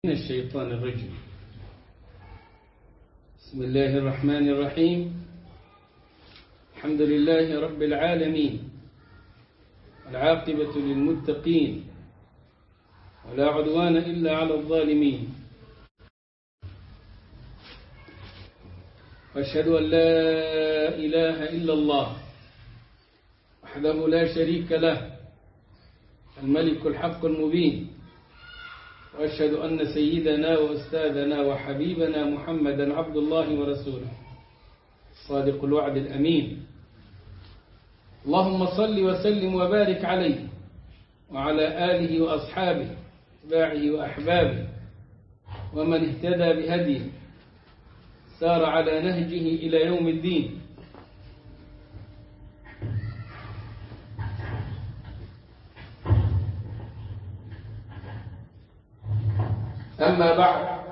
من الشيطان الرجيم بسم الله الرحمن الرحيم الحمد لله رب العالمين العاقبة للمتقين ولا عدوان إلا على الظالمين وأشهد أن لا إله إلا الله وحده لا شريك له الملك الحق المبين وأشهد أن سيدنا وأستاذنا وحبيبنا محمدا عبد الله ورسوله صادق الوعد الأمين اللهم صل وسلم وبارك عليه وعلى آله وأصحابه اتباعه وأحبابه ومن اهتدى بهديه سار على نهجه إلى يوم الدين أما بعد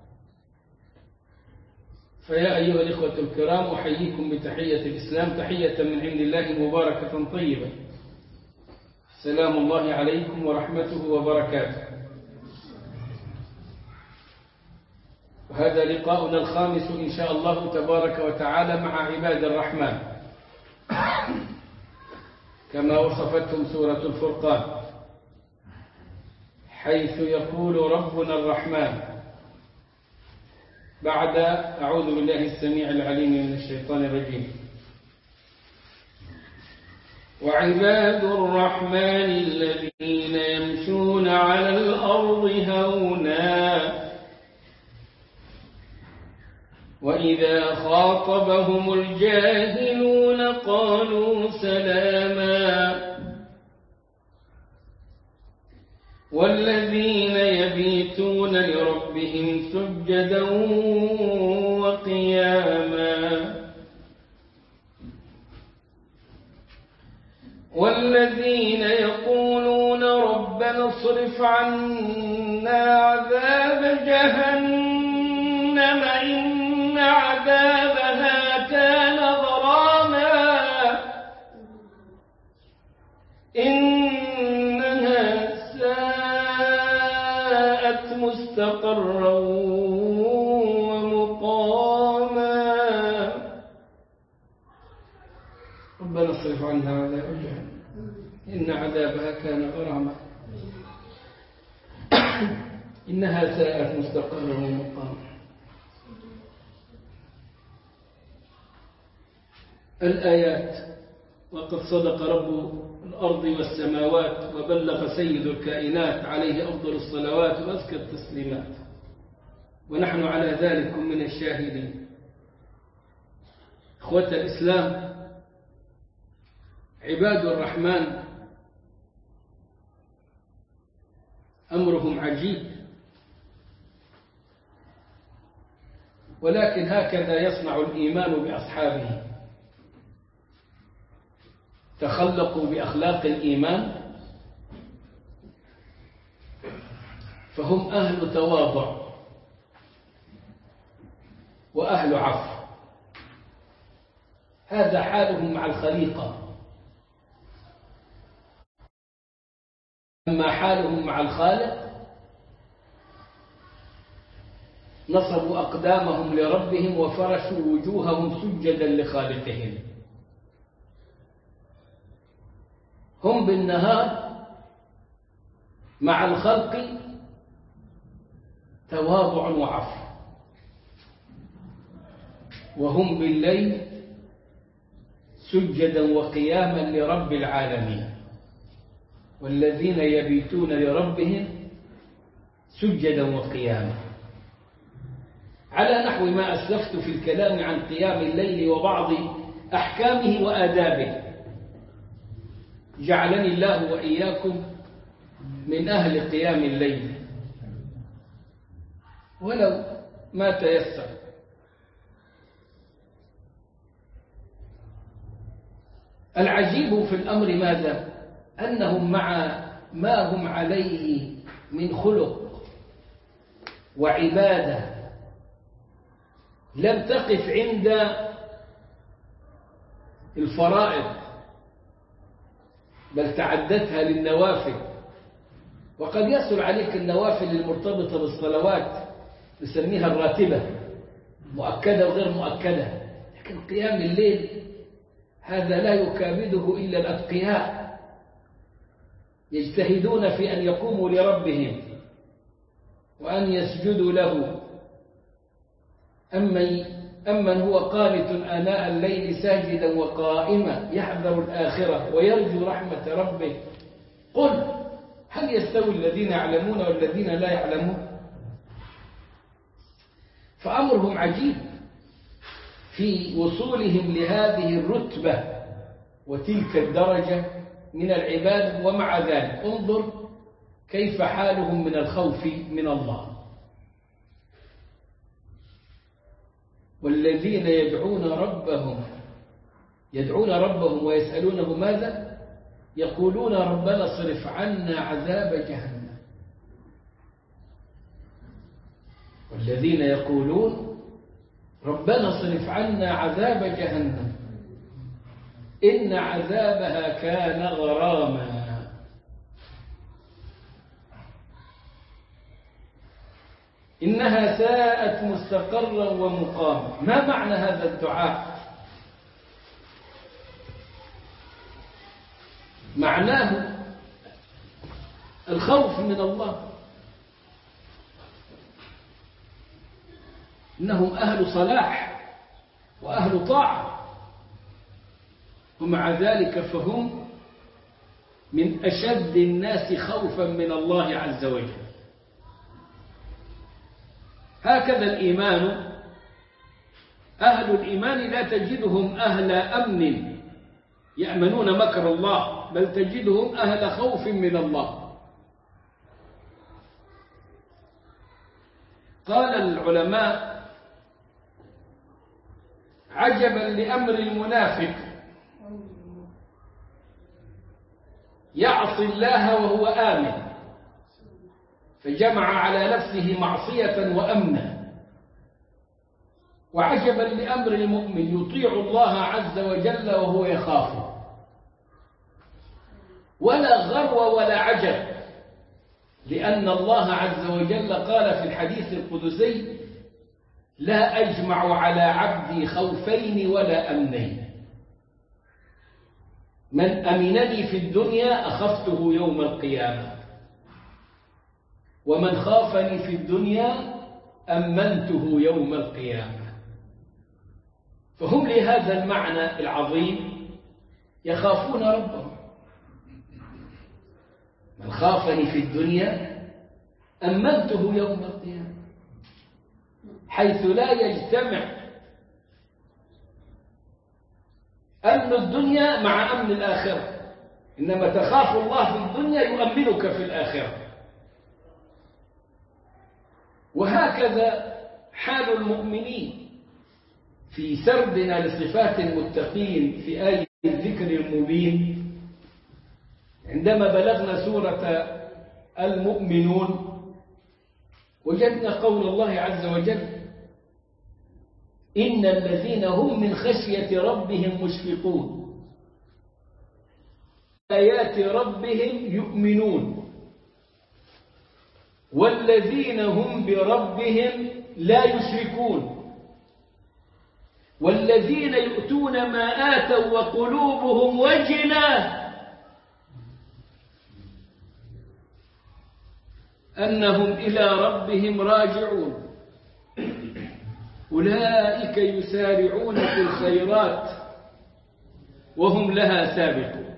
فيا أيها الإخوة الكرام أحييكم بتحية الإسلام تحية من عند الله مباركة طيبة سلام الله عليكم ورحمته وبركاته وهذا لقاؤنا الخامس إن شاء الله تبارك وتعالى مع عباد الرحمن كما وصفتهم سورة الفرقان حيث يقول ربنا الرحمن بعد أعوذ بالله السميع العليم من الشيطان الرجيم وعباد الرحمن الذين يمشون على الأرض هونا وإذا خاطبهم الجاهلون قالوا سلاما والذين يبيتون لربهم سجدا وقياما والذين يقولون ربنا اصرف عنا عذاب جهنم إن عذابها كان غراما إنها ساءت مستقرا ومقاما ربنا اصرف عنها عذاب جهنم إن عذابها كان غراما إنها ساءت مستقرا ومقاما الآيات وقد صدق رب الأرض والسماوات وبلغ سيد الكائنات عليه أفضل الصلوات وأزكى التسليمات ونحن على ذلك من الشاهدين إخوة الإسلام عباد الرحمن أمرهم عجيب ولكن هكذا يصنع الإيمان بأصحابه تخلقوا بأخلاق الإيمان فهم أهل تواضع وأهل عفو هذا حالهم مع الخليقة أما حالهم مع الخالق نصبوا أقدامهم لربهم وفرشوا وجوههم سجدا لخالقهم هم بالنهار مع الخلق تواضع وعفو وهم بالليل سجدا وقياما لرب العالمين والذين يبيتون لربهم سجدا وقياما على نحو ما أسلفت في الكلام عن قيام الليل وبعض أحكامه وآدابه جعلني الله وإياكم من أهل قيام الليل ولو ما تيسر العجيب في الأمر ماذا أنهم مع ما هم عليه من خلق وعبادة لم تقف عند الفرائض بل تعدتها للنوافل وقد يسهل عليك النوافل المرتبطة بالصلوات نسميها الراتبة مؤكدة وغير مؤكدة لكن قيام الليل هذا لا يكابده إلا الأتقياء يجتهدون في أن يقوموا لربهم وأن يسجدوا له أمن أمن هو قانت آناء الليل ساجدا وقائما يحذر الآخرة ويرجو رحمة ربه قل هل يستوي الذين يعلمون والذين لا يعلمون فأمرهم عجيب في وصولهم لهذه الرتبة وتلك الدرجة من العباد ومع ذلك انظر كيف حالهم من الخوف من الله والذين يدعون ربهم يدعون ربهم ويسألونه ماذا يقولون ربنا اصرف عنا عذاب جهنم والذين يقولون ربنا اصرف عنا عذاب جهنم إن عذابها كان غراما إنها ساءت مستقرا ومقاما ما معنى هذا الدعاء معناه الخوف من الله إنهم أهل صلاح وأهل طاعة ومع ذلك فهم من أشد الناس خوفا من الله عز وجل هكذا الإيمان أهل الإيمان لا تجدهم أهل أمن يأمنون مكر الله بل تجدهم أهل خوف من الله قال العلماء عجبا لأمر المنافق يعصي الله وهو آمن فجمع على نفسه معصية وأمنا وعجبا لأمر المؤمن يطيع الله عز وجل وهو يخافه ولا غرو ولا عجب لأن الله عز وجل قال في الحديث القدسي لا أجمع على عبدي خوفين ولا أمنين من أمنني في الدنيا أخفته يوم القيامة ومن خافني في الدنيا أمنته يوم القيامة فهم لهذا المعنى العظيم يخافون ربهم من خافني في الدنيا أمنته يوم القيامة حيث لا يجتمع أمن الدنيا مع أمن الآخرة إنما تخاف الله في الدنيا يؤمنك في الآخرة وهكذا حال المؤمنين في سردنا لصفات المتقين في آية الذكر المبين عندما بلغنا سورة المؤمنون وجدنا قول الله عز وجل إن الذين هم من خشية ربهم مشفقون آيات ربهم يؤمنون والذين هم بربهم لا يشركون والذين يؤتون ما آتوا وقلوبهم وجلة أنهم إلى ربهم راجعون أولئك يسارعون في الخيرات وهم لها سابقون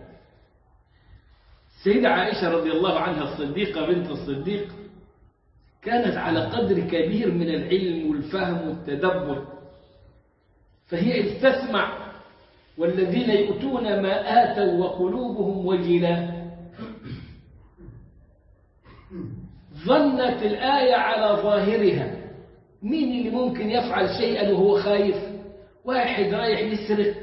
سيدة عائشة رضي الله عنها الصديقة بنت الصديق كانت على قدر كبير من العلم والفهم والتدبر فهي استسمع والذين يؤتون ما آتوا وقلوبهم وجلة ظنت الآية على ظاهرها مين اللي ممكن يفعل شيئا وهو خايف واحد رايح يسرق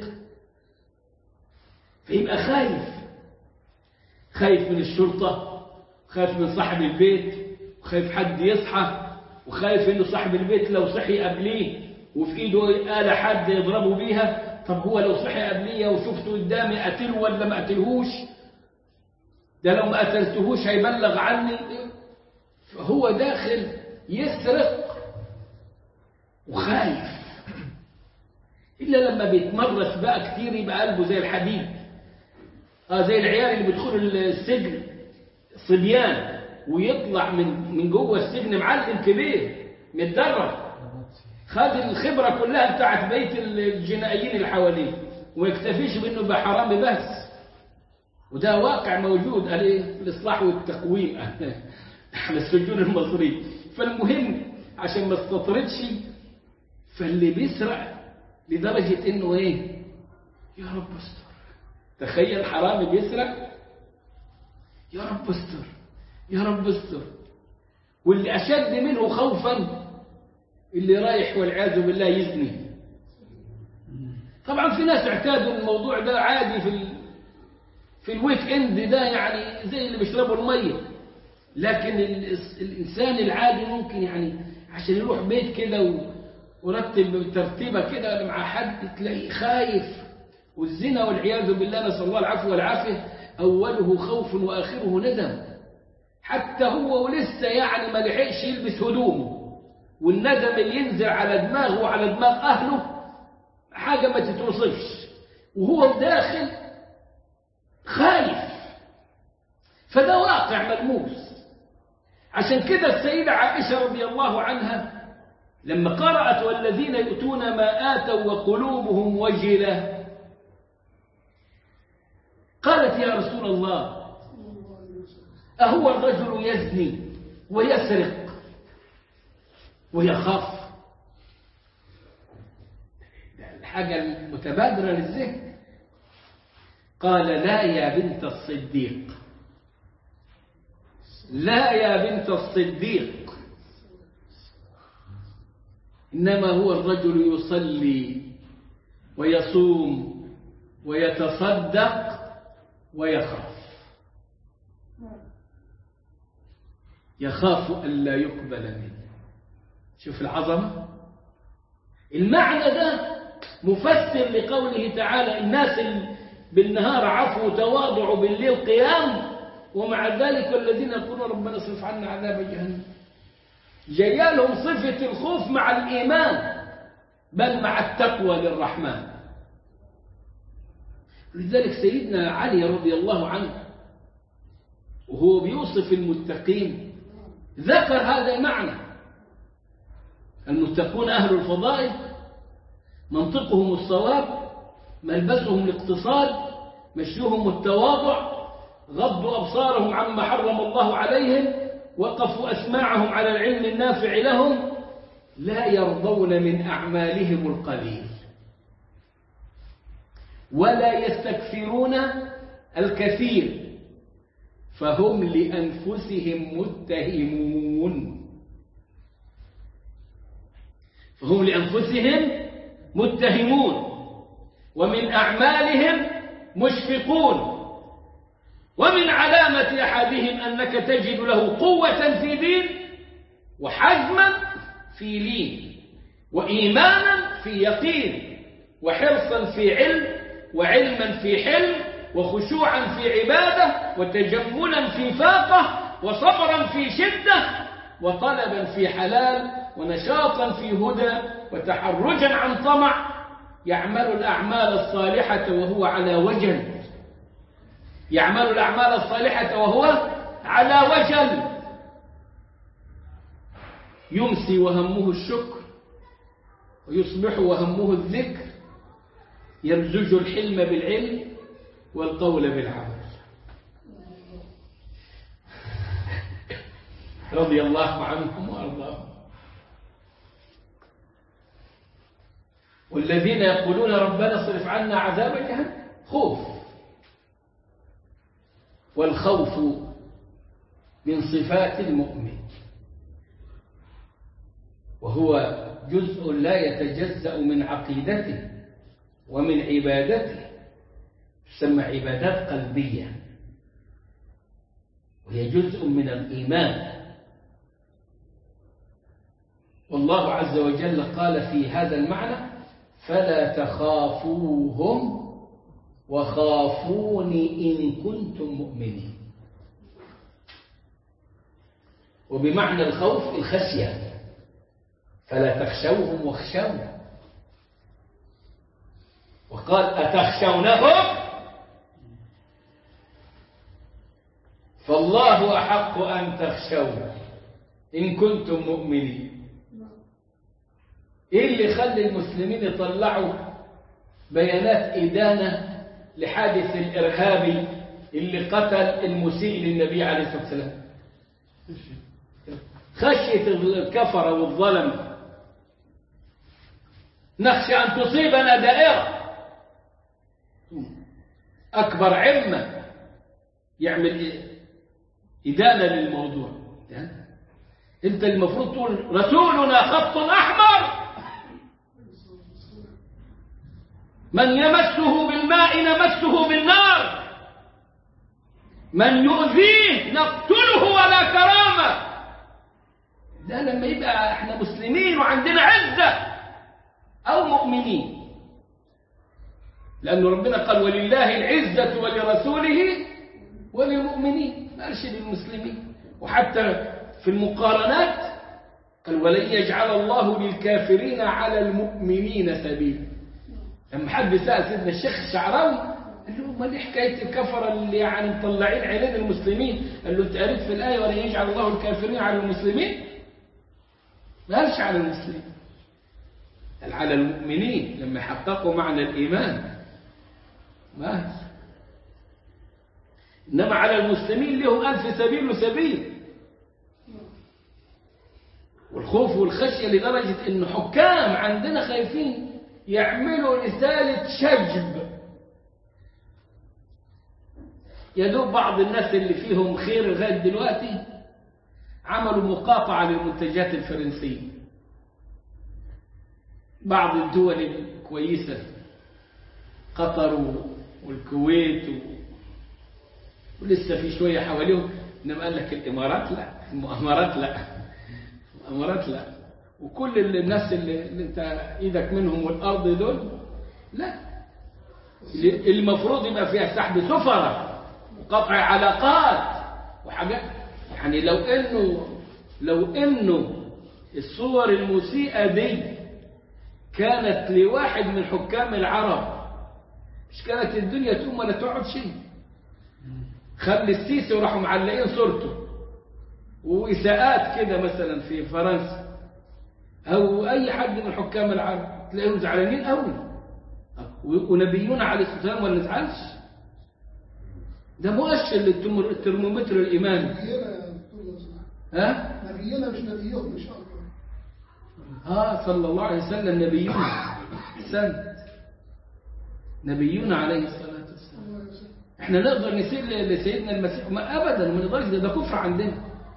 فيبقى خايف خايف من الشرطة خايف من صاحب البيت وخايف حد يصحى وخايف انه صاحب البيت لو صحي قبليه وفي ايده آلة حد يضربه بيها طب هو لو صحي قبليه وشفته قدامي قتله ولا ما قتلهوش ده لو ما قتلتهوش هيبلغ عني فهو داخل يسرق وخايف إلا لما بيتمرس بقى كتير يبقى قلبه زي الحديد اه زي العيال اللي بيدخلوا السجن صبيان ويطلع من من جوه السجن معلم كبير متدرب خد الخبرة كلها بتاعت بيت الجنائيين اللي حواليه وما يكتفيش بانه يبقى حرامي بس وده واقع موجود عليه في الاصلاح والتقويم على السجون المصري فالمهم عشان ما استطردش فاللي بيسرق لدرجة انه ايه يا رب استر تخيل حرامي بيسرق يا رب استر يا رب استر واللي أشد منه خوفا اللي رايح والعياذ بالله يزني طبعا في ناس اعتادوا الموضوع ده عادي في ال... في الويك اند ده يعني زي اللي بيشربوا الميه لكن ال... الانسان العادي ممكن يعني عشان يروح بيت كده و... ورتب ترتيبه كده ولا مع حد تلاقيه خايف والزنا والعياذ بالله نسال الله العفو والعافيه اوله خوف واخره ندم حتى هو ولسه يعني ما لحقش يلبس هدومه والندم اللي ينزل على دماغه وعلى دماغ أهله حاجة ما تتوصفش وهو داخل خايف فده واقع ملموس عشان كده السيدة عائشة رضي الله عنها لما قرأت والذين يؤتون ما آتوا وقلوبهم وجلة قالت يا رسول الله أهو الرجل يزني ويسرق ويخاف الحاجة المتبادرة للذهن قال لا يا بنت الصديق لا يا بنت الصديق إنما هو الرجل يصلي ويصوم ويتصدق ويخاف يخاف ألا يقبل منه شوف العظمة المعنى ده مفسر لقوله تعالى الناس بالنهار عفو تواضع بالليل قيام ومع ذلك الذين يقولون ربنا اصرف عنا عذاب جهنم جيالهم صفة الخوف مع الإيمان بل مع التقوى للرحمن لذلك سيدنا علي رضي الله عنه وهو بيوصف المتقين ذكر هذا المعنى المتقون أهل الفضائل منطقهم الصواب ملبسهم الاقتصاد مشيهم التواضع غضوا أبصارهم عما حرم الله عليهم وقفوا أسماعهم على العلم النافع لهم لا يرضون من أعمالهم القليل ولا يستكثرون الكثير فهم لأنفسهم متهمون فهم لأنفسهم متهمون ومن أعمالهم مشفقون ومن علامة أحدهم أنك تجد له قوة في دين وحزما في لين وإيمانا في يقين وحرصا في علم وعلما في حلم وخشوعا في عبادة وتجملا في فاقة وصبرا في شدة وطلبا في حلال ونشاطا في هدى وتحرجا عن طمع يعمل الأعمال الصالحة وهو على وجل يعمل الأعمال الصالحة وهو على وجل يمسي وهمه الشكر ويصبح وهمه الذكر يمزج الحلم بالعلم والقول بالعمل رضي الله عنهم وارضاهم والذين يقولون ربنا اصرف عنا عذاب جهنم خوف والخوف من صفات المؤمن وهو جزء لا يتجزأ من عقيدته ومن عبادته تسمى عبادات قلبية وهي جزء من الإيمان والله عز وجل قال في هذا المعنى فلا تخافوهم وخافوني إن كنتم مؤمنين وبمعنى الخوف الخشية فلا تخشوهم واخشوني وقال أتخشونهم فالله أحق أن تخشوه إن كنتم مؤمنين إيه اللي خلى المسلمين يطلعوا بيانات إدانة لحادث الإرهابي اللي قتل المسيء للنبي عليه الصلاة والسلام خشية الكفر والظلم نخشى أن تصيبنا دائرة أكبر عمة يعمل إدانة للموضوع أنت المفروض تقول رسولنا خط أحمر من يمسه بالماء نمسه بالنار من يؤذيه نقتله ولا كرامة ده لما يبقى احنا مسلمين وعندنا عزة أو مؤمنين لأن ربنا قال ولله العزة ولرسوله وللمؤمنين ما قالش للمسلمين وحتى في المقارنات قال ولن يجعل الله للكافرين على المؤمنين سبيلا لما حد سأل سيدنا الشيخ الشعراوي قال له امال ايه حكايه الكفره اللي يعني مطلعين عينين المسلمين قال له انت قريت في الايه ولن يجعل الله الكافرين على المسلمين ما قالش على المسلمين قال على المؤمنين لما يحققوا معنى الايمان ما قال انما على المسلمين لهم الف سبيل وسبيل والخوف والخشيه لدرجه ان حكام عندنا خايفين يعملوا رساله شجب يدوب بعض الناس اللي فيهم خير لغايه دلوقتي عملوا مقاطعه للمنتجات الفرنسيه بعض الدول الكويسه قطر والكويت و... ولسه في شويه حواليهم انما قال لك الامارات لا المؤامرات لا المؤامرات لا وكل الناس اللي, اللي انت ايدك منهم والارض دول لا المفروض يبقى فيها سحب سفره وقطع علاقات وحاجات يعني لو انه لو انه الصور المسيئه دي كانت لواحد من حكام العرب مش كانت الدنيا تقوم ولا تقعد شيء خلي السيسي وراحوا معلقين صورته وإساءات كده مثلا في فرنسا أو أي حد من حكام العرب تلاقيهم زعلانين قوي ونبينا عليه الصلاة والسلام ما نزعلش ده مؤشر للترمومتر الإيماني نبينا يا دكتور لو سمحت ها؟ نبينا مش نبيهم ان شاء الله آه صلى الله عليه وسلم نبينا سنت نبينا عليه الصلاة والسلام الله يسلمك. احنا نقدر نسير لسيدنا المسيح ما ابدا ما نقدرش ده, ده كفر عندنا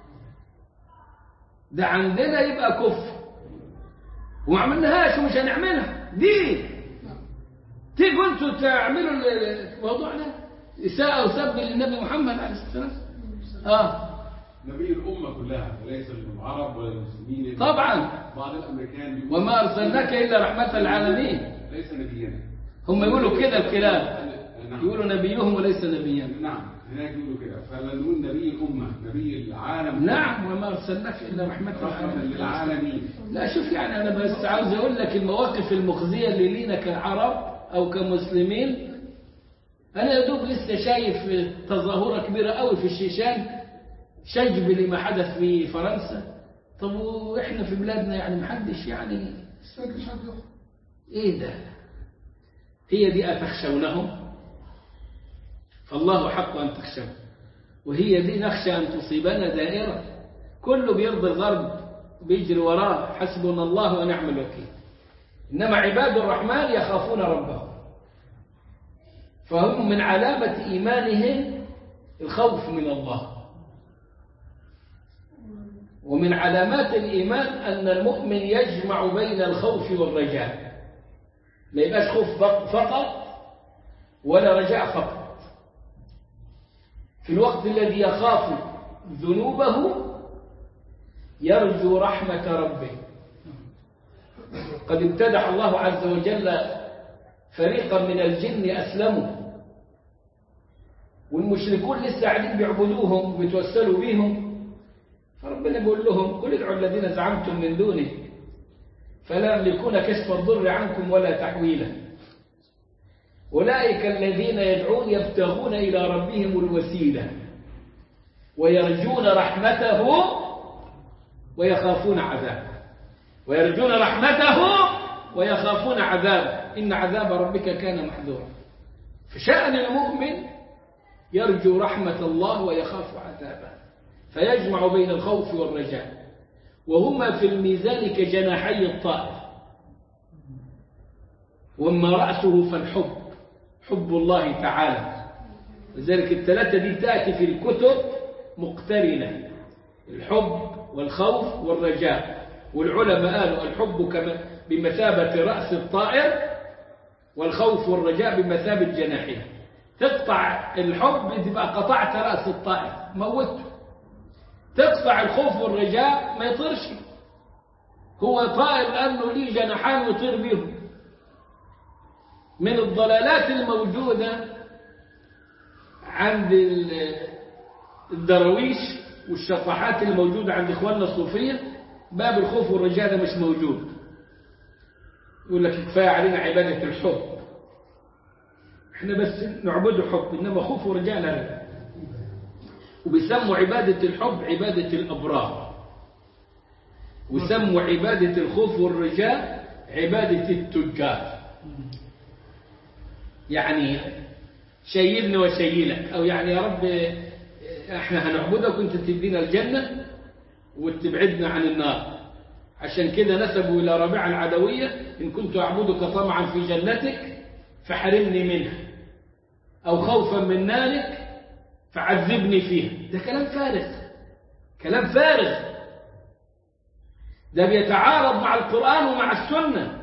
ده عندنا يبقى كفر وما عملناهاش ومش هنعملها دي تيجوا انتوا تعملوا ال- الموضوع ده اساءة وسب للنبي محمد عليه الصلاة والسلام اه نبي الأمة كلها وليس للعرب ولا المسلمين طبعا بعض الأمريكان بيقولوا وما ارسلناك الا رحمة للعالمين ليس نبينا هم يقولوا كده الكلام نعم. يقولوا نبيهم وليس نبيا نعم هناك يقولوا كده فلا نقول نبي الأمة نبي العالم نعم وما ارسلناك الا رحمة رحمة للعالمين للعالمين لا شوف يعني أنا بس عاوز أقول لك المواقف المخزية اللي لينا كعرب أو كمسلمين أنا يا دوب لسه شايف تظاهرة كبيرة قوي في الشيشان شجب لما حدث في فرنسا طب وإحنا في بلادنا يعني محدش يعني استنى مش حد يخرج إيه ده هي دي أتخشونهم فالله حق أن تخشوا وهي دي نخشى أن تصيبنا دائرة كله بيرضي الغرب بيجري وراه حسبنا الله ونعم الوكيل إنما عباد الرحمن يخافون ربهم فهم من علامة إيمانهم الخوف من الله ومن علامات الإيمان أن المؤمن يجمع بين الخوف والرجاء ما يبقاش خوف فقط ولا رجاء فقط في الوقت الذي يخاف ذنوبه يرجو رحمة ربه قد امتدح الله عز وجل فريقا من الجن أسلموا والمشركون لسه قاعدين بيعبدوهم وبيتوسلوا بيهم فربنا بيقول لهم قل ادعوا الذين زعمتم من دونه فلا يملكون كشف الضر عنكم ولا تحويله أولئك الذين يدعون يبتغون إلى ربهم الوسيلة ويرجون رحمته ويخافون عذابه ويرجون رحمته ويخافون عذابه إن عذاب ربك كان محذورا فشأن المؤمن يرجو رحمة الله ويخاف عذابه فيجمع بين الخوف والرجاء وهما في الميزان كجناحي الطائر وما رأسه فالحب حب الله تعالى لذلك الثلاثة دي تأتي في الكتب مقترنة الحب والخوف والرجاء والعلماء قالوا الحب كما بمثابة رأس الطائر والخوف والرجاء بمثابة جناحه تقطع الحب تبقى قطعت رأس الطائر موته تقطع الخوف والرجاء ما يطيرش هو طائر لأنه ليه جناحان يطير بيهم من الضلالات الموجودة عند الدرويش والشطحات الموجودة عند إخواننا الصوفية باب الخوف والرجاء ده مش موجود يقول لك كفاية علينا عبادة الحب احنا بس نعبده حب إنما خوف ورجاء لا لا وبيسموا عبادة الحب عبادة الأبرار ويسموا عبادة الخوف والرجاء عبادة التجار يعني شيلني وشيلك أو يعني يا رب احنا هنعبدك وانت تدينا الجنة وتبعدنا عن النار عشان كده نسبوا إلى ربيعة العدوية إن كنت أعبدك طمعا في جنتك فحرمني منها أو خوفا من نارك فعذبني فيها ده كلام فارغ كلام فارغ ده بيتعارض مع القرآن ومع السنة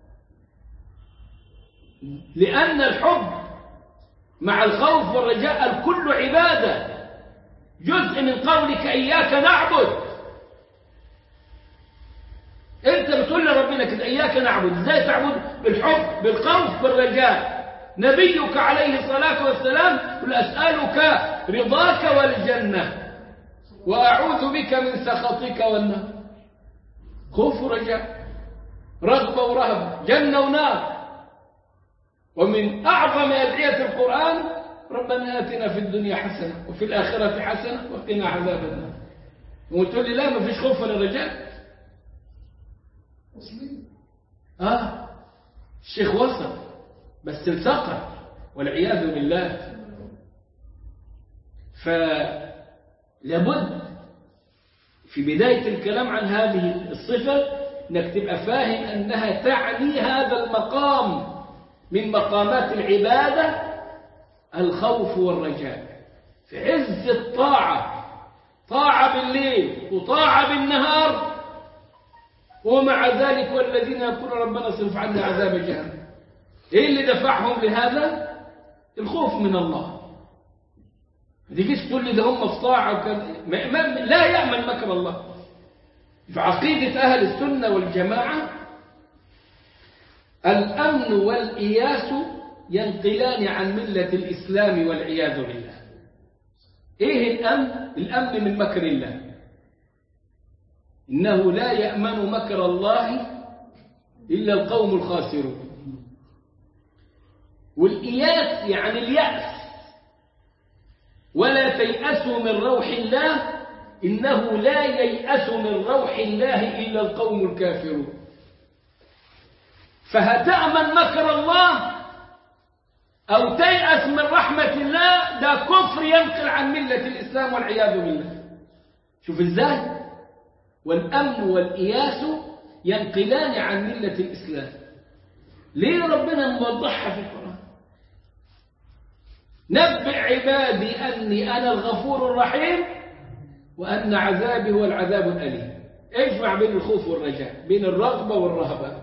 لأن الحب مع الخوف والرجاء الكل عبادة جزء من قولك إياك نعبد أنت بتقول لربنا كده إياك نعبد إزاي تعبد بالحب بالخوف بالرجاء نبيك عليه الصلاة والسلام قل أسألك رضاك والجنة وأعوذ بك من سخطك والنار خوف ورجاء رغبة ورهبة جنة ونار ومن أعظم أدعية القرآن ربنا آتنا في الدنيا حسنة وفي الآخرة حسنة وقنا عذاب النار وتقول لي لا ما فيش خوف ولا رجاء مسلم آه الشيخ وصل بس التقى والعياذ بالله فلابد في بداية الكلام عن هذه الصفة انك تبقى فاهم انها تعني هذا المقام من مقامات العبادة الخوف والرجاء في عز الطاعة طاعة بالليل وطاعة بالنهار ومع ذلك والذين يقولون ربنا اصرف عنا عذاب جهنم ايه اللي دفعهم لهذا الخوف من الله ما تجيش تقول لي ده هم في طاعه وكذا ما- ما- لا يامن مكر الله في عقيده اهل السنه والجماعه الامن والاياس ينقلان عن مله الاسلام والعياذ بالله ايه الامن الامن من مكر الله انه لا يامن مكر الله الا القوم الخاسرون والإياس يعني اليأس ولا تيأسوا من روح الله إنه لا ييأس من روح الله إلا القوم الكافرون فهتأمن مكر الله أو تيأس من رحمة الله ده كفر ينقل عن ملة الإسلام والعياذ بالله شوف إزاي والأمن والإياس ينقلان عن ملة الإسلام ليه ربنا موضحها في القرآن نبئ عبادي أني أنا الغفور الرحيم وأن عذابي هو العذاب الأليم اجمع بين الخوف والرجاء بين الرغبة والرهبة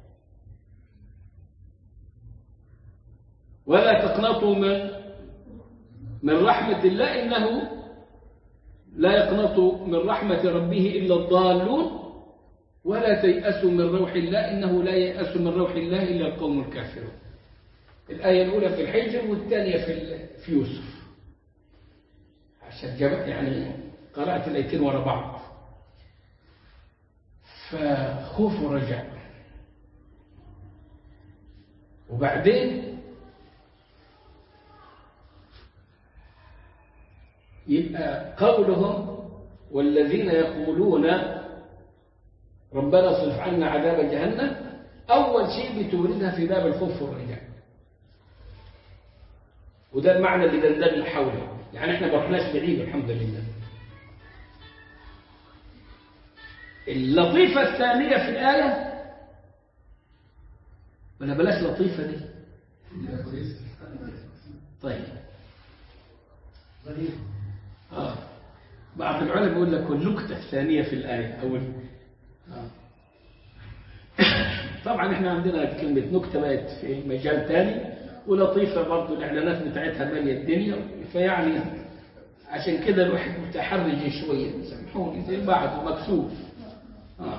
ولا تقنطوا من من رحمة الله إنه لا يقنط من رحمة ربه إلا الضالون ولا تيأسوا من روح الله إنه لا ييأس من روح الله إلا القوم الكافرون الآية الأولى في الحجر والثانية في ال- في يوسف عشان جاب يعني قرأت الآيتين ورا بعض فخوف ورجع وبعدين يبقى قولهم والذين يقولون ربنا اصرف عنا عذاب جهنم أول شيء بتوردها في باب الخوف والرجاء وده المعنى اللي دندن حوله يعني احنا ما رحناش بعيد الحمد لله اللطيفة الثانية في الآية ولا بلاش لطيفة دي طيب آه. بعض العلماء يقول لك والنكتة الثانية في الآية أو آه. طبعا احنا عندنا كلمة نكتة بقت في مجال تاني ولطيفة برضو الإعلانات بتاعتها مالية الدنيا فيعني عشان كده الواحد متحرج شوية سامحوني زي بعض ومكسوف آه.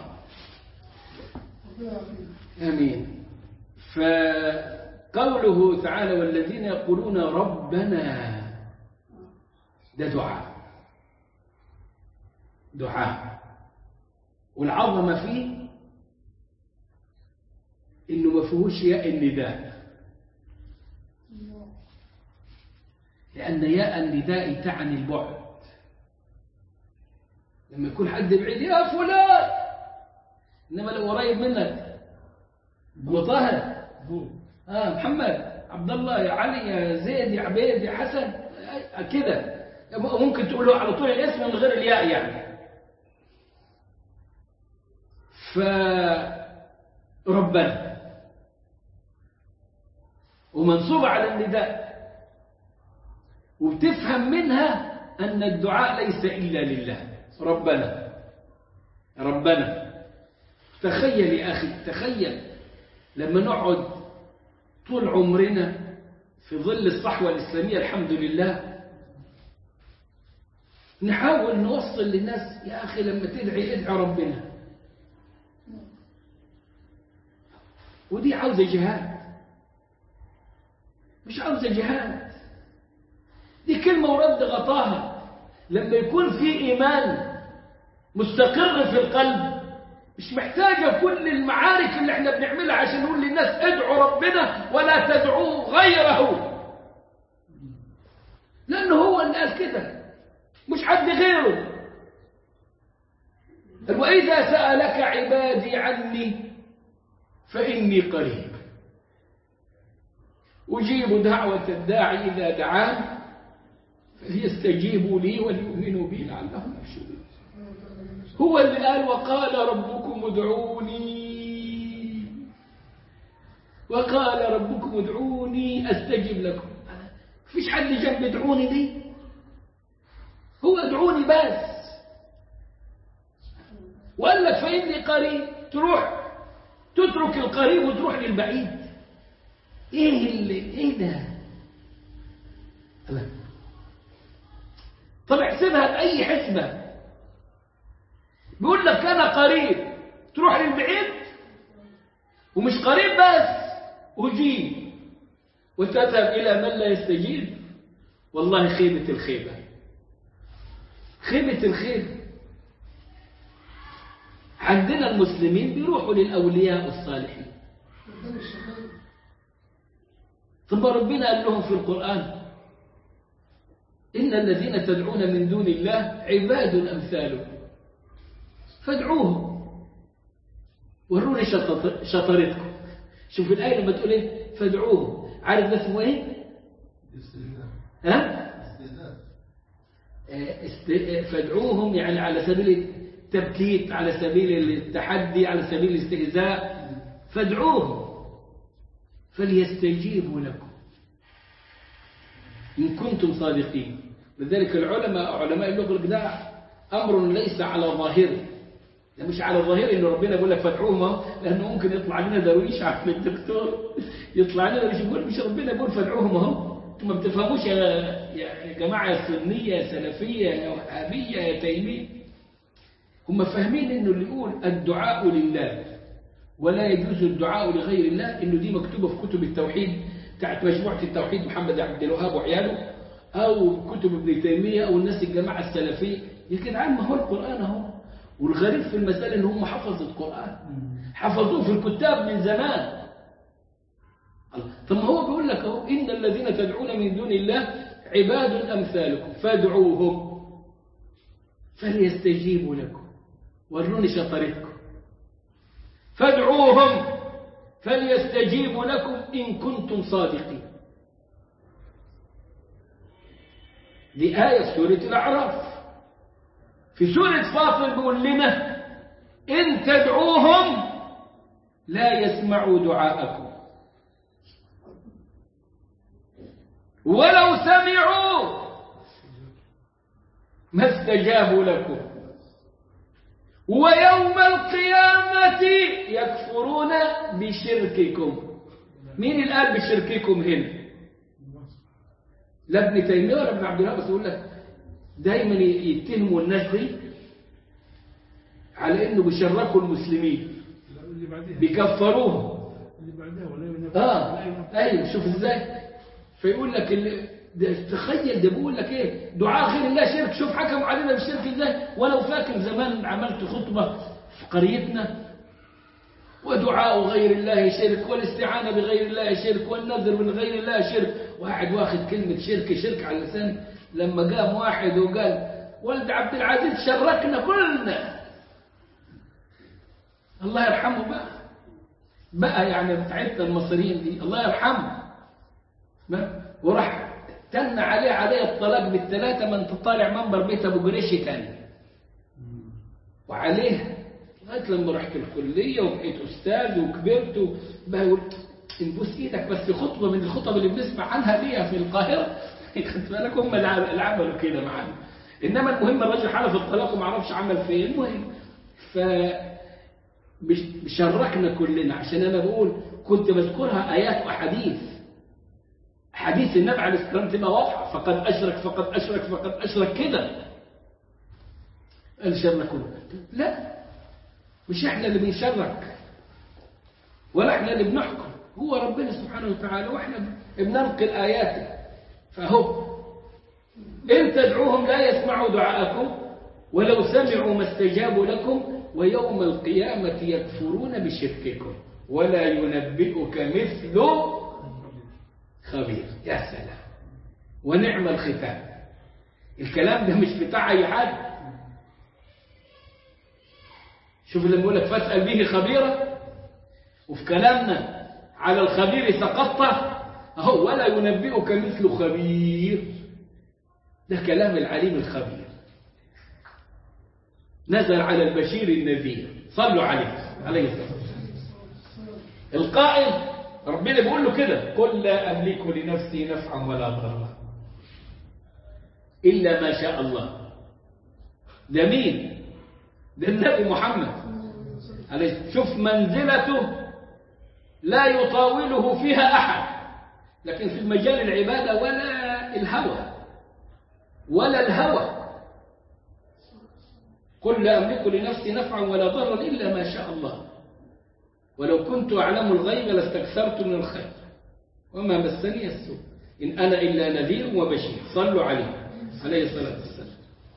آمين فقوله تعالى والذين يقولون ربنا ده دعاء دعاء والعظمة فيه إنه ما فيهوش ياء النداء لأن ياء النداء تعني البعد لما يكون حد بعيد يا فلان إنما لو قريب منك أبو طاهر آه محمد عبد الله يا علي يا زيد يا عبيد يا حسن كده ممكن تقول له على طول الاسم من غير الياء يعني فربنا ومنصوبة على النداء وبتفهم منها أن الدعاء ليس إلا لله ربنا ربنا تخيل يا أخي تخيل لما نقعد طول عمرنا في ظل الصحوة الإسلامية الحمد لله نحاول نوصل للناس يا أخي لما تدعي ادعي ربنا ودي عاوزة جهاد مش عاوزة جهاد دي كلمة ورد غطاها لما يكون في إيمان مستقر في القلب مش محتاجة كل المعارك اللي احنا بنعملها عشان نقول للناس ادعوا ربنا ولا تدعوا غيره لأنه هو اللي قال كده مش حد غيره وإذا سألك عبادي عني فإني قريب أجيب دعوة الداعي إذا دعان فليستجيبوا لي وليؤمنوا بي لعلهم يرشدون هو اللي قال وقال ربكم ادعوني وقال ربكم ادعوني استجب لكم فيش حد جنب ادعوني دي هو ادعوني بس وقال لك فإني قريب تروح تترك القريب وتروح للبعيد ايه اللي ايه ده طب احسبها بأي حسبة بيقول لك أنا قريب تروح للبعيد ومش قريب بس أجيب وتذهب إلى من لا يستجيب والله خيبة الخيبة خيبة الخيبة عندنا المسلمين بيروحوا للأولياء والصالحين ثم ربنا قال لهم في القرآن إن الذين تدعون من دون الله عباد أمثالكم فادعوهم وروني شطرتكم شوف الآية لما تقول إيه فادعوهم عارف ده اسمه إيه ها است... فادعوهم يعني على سبيل التبكيت على سبيل التحدي على سبيل الاستهزاء فادعوهم فليستجيبوا لكم إن كنتم صادقين لذلك العلماء علماء اللغة ده أمر ليس على ظاهره مش على ظاهره إن ربنا يقول لك فادعوهم لأنه ممكن يطلع لنا درويش عن الدكتور يطلع لنا مش يقول مش ربنا يقول فادعوهم اهو انتم ما بتفهموش يا يا جماعة يا سنية يا سلفية يا وهابية يا تيمية هم فاهمين إنه اللي يقول الدعاء لله ولا يجوز الدعاء لغير الله إنه دي مكتوبة في كتب التوحيد بتاعت مجموعة التوحيد محمد عبد الوهاب وعياله أو كتب ابن تيمية أو الناس الجماعة السلفية يا جدعان ما هو القرآن أهو والغريب في المسألة إن هم حفظوا القرآن حفظوه في الكتاب من زمان الله. طب ما هو بيقول لك اهو إن الذين تدعون من دون الله عباد أمثالكم فادعوهم فليستجيبوا لكم وروني شطرتكم فادعوهم فليستجيبوا لكم إن كنتم صادقين دي آية سورة الأعراف في سورة فاطر بيقول لنا إن تدعوهم لا يسمعوا دعاءكم ولو سمعوا ما استجابوا لكم ويوم القيامة يكفرون بشرككم مين اللي قال بشرككم هنا لا ابن تيمية ولا ابن عبد الله بس يقول لك دايما يتهموا الناس دي على انه بيشركوا المسلمين اللي بعدها بيكفروهم اللي بعدها ولا ينفع اه ايوه شوف ازاي فيقول لك اللي ده تخيل ده بيقول لك ايه دعاء غير الله شرك شوف حكموا علينا بالشرك ازاي ولو فاكر زمان عملت خطبه في قريتنا ودعاء غير الله شرك والاستعانه بغير الله شرك والنذر من غير الله شرك واحد واخد كلمه شرك شرك على لساني لما قام واحد وقال ولد عبد العزيز شركنا كلنا الله يرحمه بقى بقى يعني بتاعتنا المصريين دي الله يرحمه ما وراح تن عليه عليه الطلاق بالثلاثة من تطالع منبر بيت أبو قريشي تاني وعليه لغاية لما رحت الكلية وبقيت أستاذ وكبرت بقى يقول نبوس إيدك بس خطبة من الخطب اللي بنسمع عنها دي في القاهرة خدت بالك هم اللي عم- اللي عملوا كده معانا إنما المهم الراجل حلف الطلاق وما عرفش عمل فين المهم ف بش- بشركنا كلنا عشان أنا بقول كنت بذكرها آيات وأحاديث حديث النبي عليه الصلاة والسلام تبقى واضحة فقد أشرك فقد أشرك فقد أشرك كده قال شركوا لا مش احنا اللي بنشرك ولا احنا اللي بنحكم هو ربنا سبحانه وتعالى واحنا بننقل آياته فهو إن تدعوهم لا يسمعوا دعاءكم ولو سمعوا ما استجابوا لكم ويوم القيامة يكفرون بشرككم ولا ينبئك مثل خبير يا سلام ونعم الختام الكلام ده مش بتاع أي حد شوف لما يقول لك فاسأل به خبيرا وفي كلامنا على الخبير سقطت أهو ولا ينبئك مثل خبير ده كلام العليم الخبير نزل على البشير النذير صلوا عليه عليه الصلاة والسلام القائل ربنا بيقول له كده قل لا أملك لنفسي نفعا ولا ضرا إلا ما شاء الله ده مين ده النبي محمد عليه شوف منزلته لا يطاوله فيها أحد لكن في مجال العبادة ولا الهوى ولا الهوى قل لا أملك لنفسي نفعا ولا ضرا إلا ما شاء الله ولو كنت أعلم الغيب لاستكثرت من الخير وما مسني السوء إن أنا إلا نذير وبشير صلوا عليه عليه الصلاة والسلام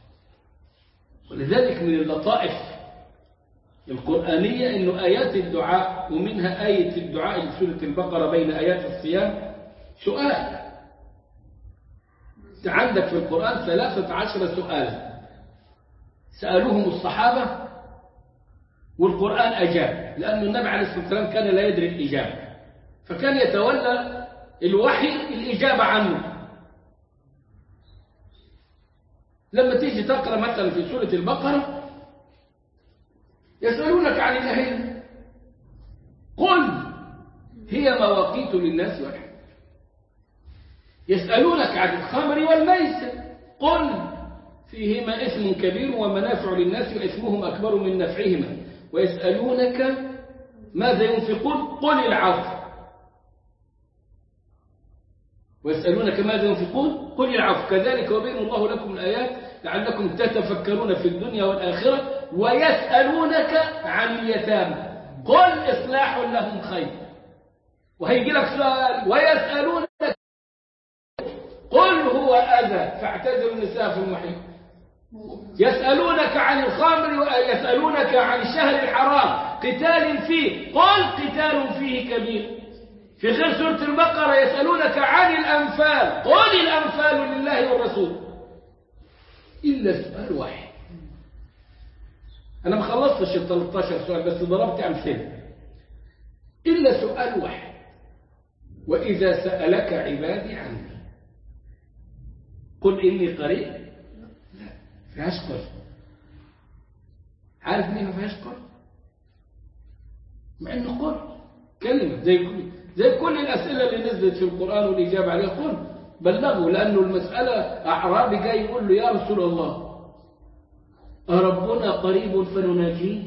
ولذلك من اللطائف القرآنية أنه آيات الدعاء ومنها آية الدعاء في سورة البقرة بين آيات الصيام سؤال عندك في القرآن ثلاثة عشر سؤالا سألوهم الصحابة والقرآن أجاب لأن النبي عليه الصلاة والسلام كان لا يدري الإجابة فكان يتولى الوحي الإجابة عنه لما تيجي تقرأ مثلا في سورة البقرة يسألونك عن الأهل قل هي مواقيت للناس والحج يسألونك عن الخمر والميسر قل فيهما اسم كبير ومنافع للناس واسمهم أكبر من نفعهما ويسألونك ماذا ينفقون قل العفو ويسألونك ماذا ينفقون قل العفو كذلك وبين الله لكم الآيات لعلكم تتفكرون في الدنيا والآخرة ويسألونك عن اليتامى قل إصلاح لهم خير وهيجي لك سؤال ويسألونك قل هو أذى فاعتزلوا النساء في المحيط يسألونك عن الخمر ويسألونك عن الشهر الحرام قتال فيه قل قتال فيه كبير في غير سورة البقرة يسألونك عن الأنفال قل الأنفال لله والرسول إلا سؤال واحد أنا ما خلصتش ال 13 سؤال بس ضربت أمثلة إلا سؤال واحد وإذا سألك عبادي عني قل إني قريب لا فيهاش قل عارف مين ما فيهاش قل مع إنه قل كلمة زي كل زي كل الأسئلة اللي نزلت في القرآن والإجابة عليها قل بلغوا لأنه المسألة أعرابي جاي يقول له يا رسول الله أربنا قريب فنناجيه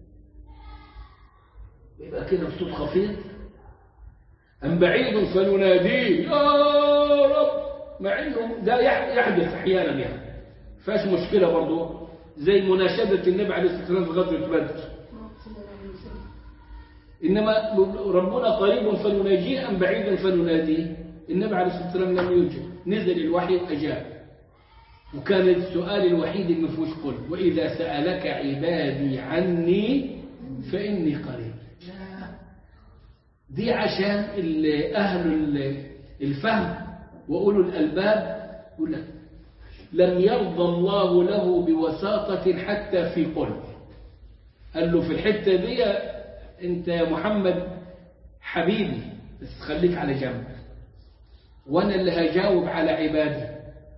يبقى كده بصوت خفيف أم بعيد فنناديه يا رب مع إنه ده يح- يحدث أحيانا يعني فاش مشكلة برضو زي مناشدة النبي عليه الصلاة والسلام في غزوة بدر صلى الله عليه وسلم إنما ربنا قريب فنناجيه أم بعيد فنناديه النبي عليه الصلاة والسلام لم يوجد نزل الوحي أجاب وكان السؤال الوحيد اللي ما فيهوش قل وإذا سألك عبادي عني فإني قريب لا. دي عشان ال- أهل ال- الفهم وأولو الألباب يقول لك لم يرضى الله له بوساطة حتى في قل قال له في الحتة دي انت يا محمد حبيبي بس خليك على جنب وانا اللي هجاوب على عبادي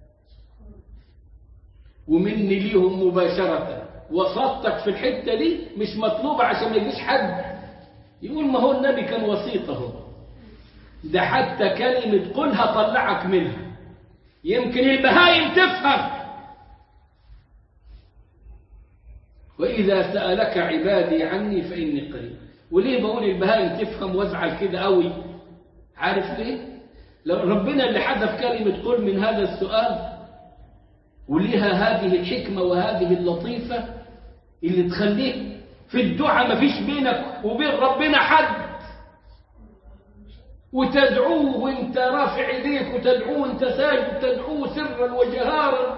ومني ليهم مباشرة وسطتك في الحتة دي مش مطلوبة عشان ما يجيش حد يقول ما هو النبي كان وسيطه ده حتى كلمة قل هطلعك منها يمكن البهايم تفهم وإذا سألك عبادي عني فإني قريب وليه بقول البهايم تفهم وازعل كده قوي عارف ليه لو ربنا اللي حذف كلمة قل من هذا السؤال وليها هذه الحكمة وهذه اللطيفة اللي تخليك في الدعاء ما فيش بينك وبين ربنا حد وتدعوه وانت رافع ايديك وتدعوه وانت ساجد تدعوه سرا وجهارا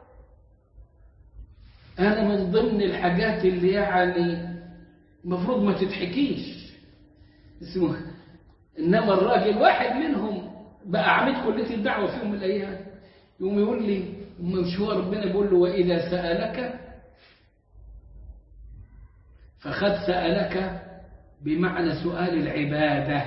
انا من ضمن الحاجات اللي يعني المفروض ما تضحكيش اسمه انما الراجل واحد منهم بقى عميد كليه الدعوه في يوم من الايام يقوم يقول لي مش هو ربنا بيقول له واذا سالك فقد سالك بمعنى سؤال العباده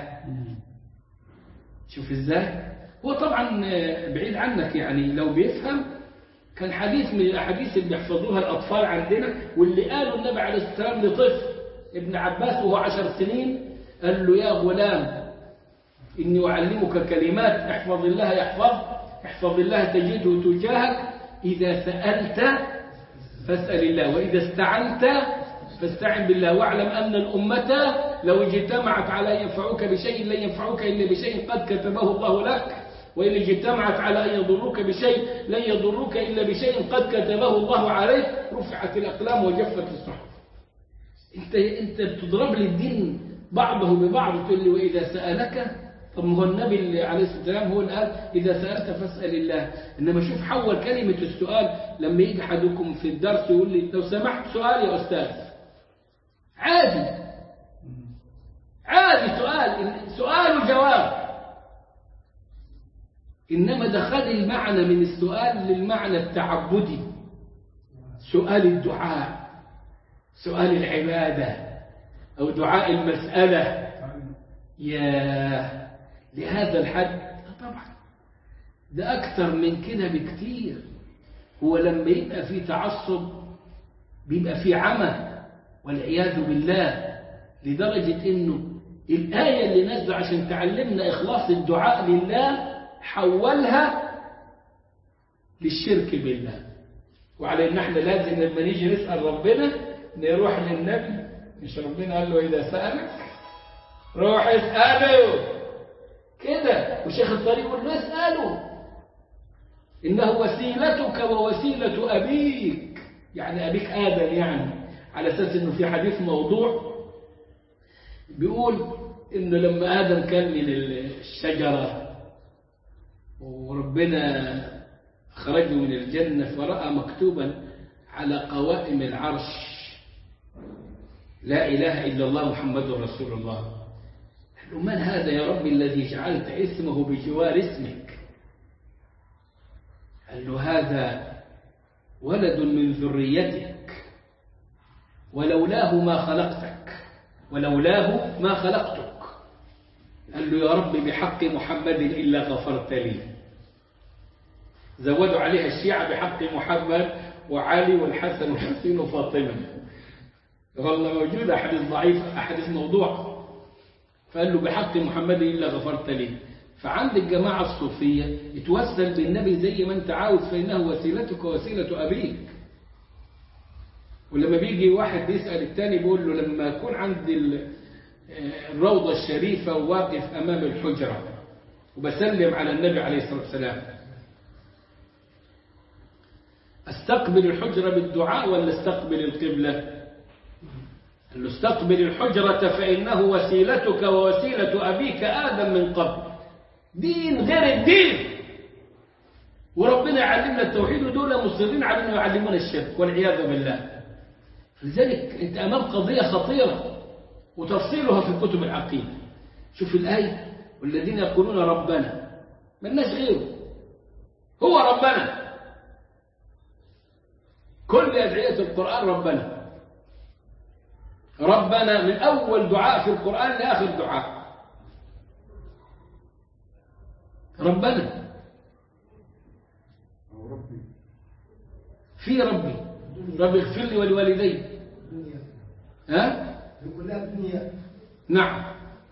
شوف ازاي هو طبعا بعيد عنك يعني لو بيفهم كان حديث من الاحاديث اللي بيحفظوها الاطفال عندنا واللي قاله النبي عليه الصلاه والسلام لطفل ابن عباس وهو عشر سنين قال له يا غلام اني اعلمك كلمات احفظ الله يحفظ احفظ الله تجده تجاهك اذا سالت فاسال الله واذا استعنت فاستعن بالله واعلم ان الامه لو اجتمعت على أن ينفعوك بشيء لن ينفعوك إلا بشيء قد كتبه الله لك وإن اجتمعت على أن يضروك بشيء لن يضروك إلا بشيء قد كتبه الله عليك رفعت الأقلام وجفت الصحف أنت أنت بتضرب لي الدين بعضه ببعض تقول لي وإذا سألك طب ما هو النبي اللي عليه الصلاة والسلام هو اللي قال إذا سألت فاسأل الله إنما شوف حول كلمة السؤال لما يجي أحدكم في الدرس يقول لي لو سمحت سؤال يا أستاذ عادي عادي سؤال سؤال وجواب إنما دخل المعنى من السؤال للمعنى التعبدي سؤال الدعاء سؤال العبادة أو دعاء المسألة يا لهذا الحد طبعا ده أكثر من كده بكتير هو لما يبقى في تعصب بيبقى في عمى والعياذ بالله لدرجة إنه الآية اللي نزل عشان تعلمنا إخلاص الدعاء لله حولها للشرك بالله وعلى إن احنا لازم لما نيجي نسأل ربنا نروح للنبي مش ربنا قال له إذا سألك روح اسأله كده وشيخ الطريق يقول له اسأله إنه وسيلتك ووسيلة أبيك يعني أبيك آدم يعني على أساس إنه في حديث موضوع بيقول إنه لما آدم كان من الشجرة وربنا أخرجه من الجنة فرأى مكتوبا على قوائم العرش لا إله إلا الله محمد رسول الله قال له من هذا يا رب الذي جعلت اسمه بجوار اسمك قال له هذا ولد من ذريتك ولولاه ما خلقتك ولولاه ما خلقتك قال له يا رب بحق محمد إلا غفرت لي زودوا عليها الشيعة بحق محمد وعلي والحسن والحسين وفاطمة والله موجودة أحاديث ضعيفة أحاديث موضوع فقال له بحق محمد إلا غفرت لي فعند الجماعة الصوفية اتوسل بالنبي زي ما انت عاوز فإنه وسيلتك ووسيلة أبيك ولما بيجي واحد بيسأل التاني بيقول له لما أكون عند ال- الروضة الشريفة وواقف أمام الحجرة وبسلم على النبي عليه الصلاة والسلام استقبل الحجرة بالدعاء ولا استقبل القبلة قال له استقبل الحجرة فإنه وسيلتك ووسيلة أبيك آدم من قبل دين غير الدين وربنا يعلمنا التوحيد ودول مصرين على انه يعلمونا الشرك والعياذ بالله لذلك انت امام قضيه خطيره وتفصيلها في كتب العقيده شوف الايه والذين يقولون ربنا ملناش غيره هو ربنا كل ادعيه القران ربنا ربنا من اول دعاء في القران لاخر دعاء ربنا أو ربي في ربي ربي اغفر لي ولوالدي الدنيا ها كلها الدنيا نعم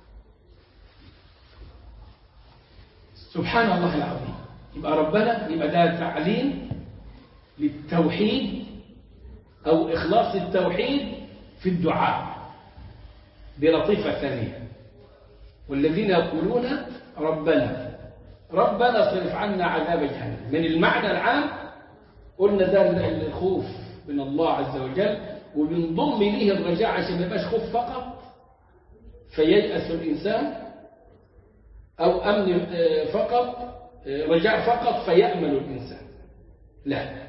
سبحان الله العظيم يبقى ربنا يبقى ده تعليم للتوحيد أو إخلاص التوحيد في الدعاء دي لطيفة ثانية والذين يقولون ربنا ربنا صرف عنا عذاب جهنم من المعنى العام قلنا ده الخوف من الله عز وجل وبنضم ليه الرجاء عشان ما يبقاش خوف فقط فييأس الإنسان أو أمن آه، فقط آه، رجاء فقط فيأمل الإنسان لا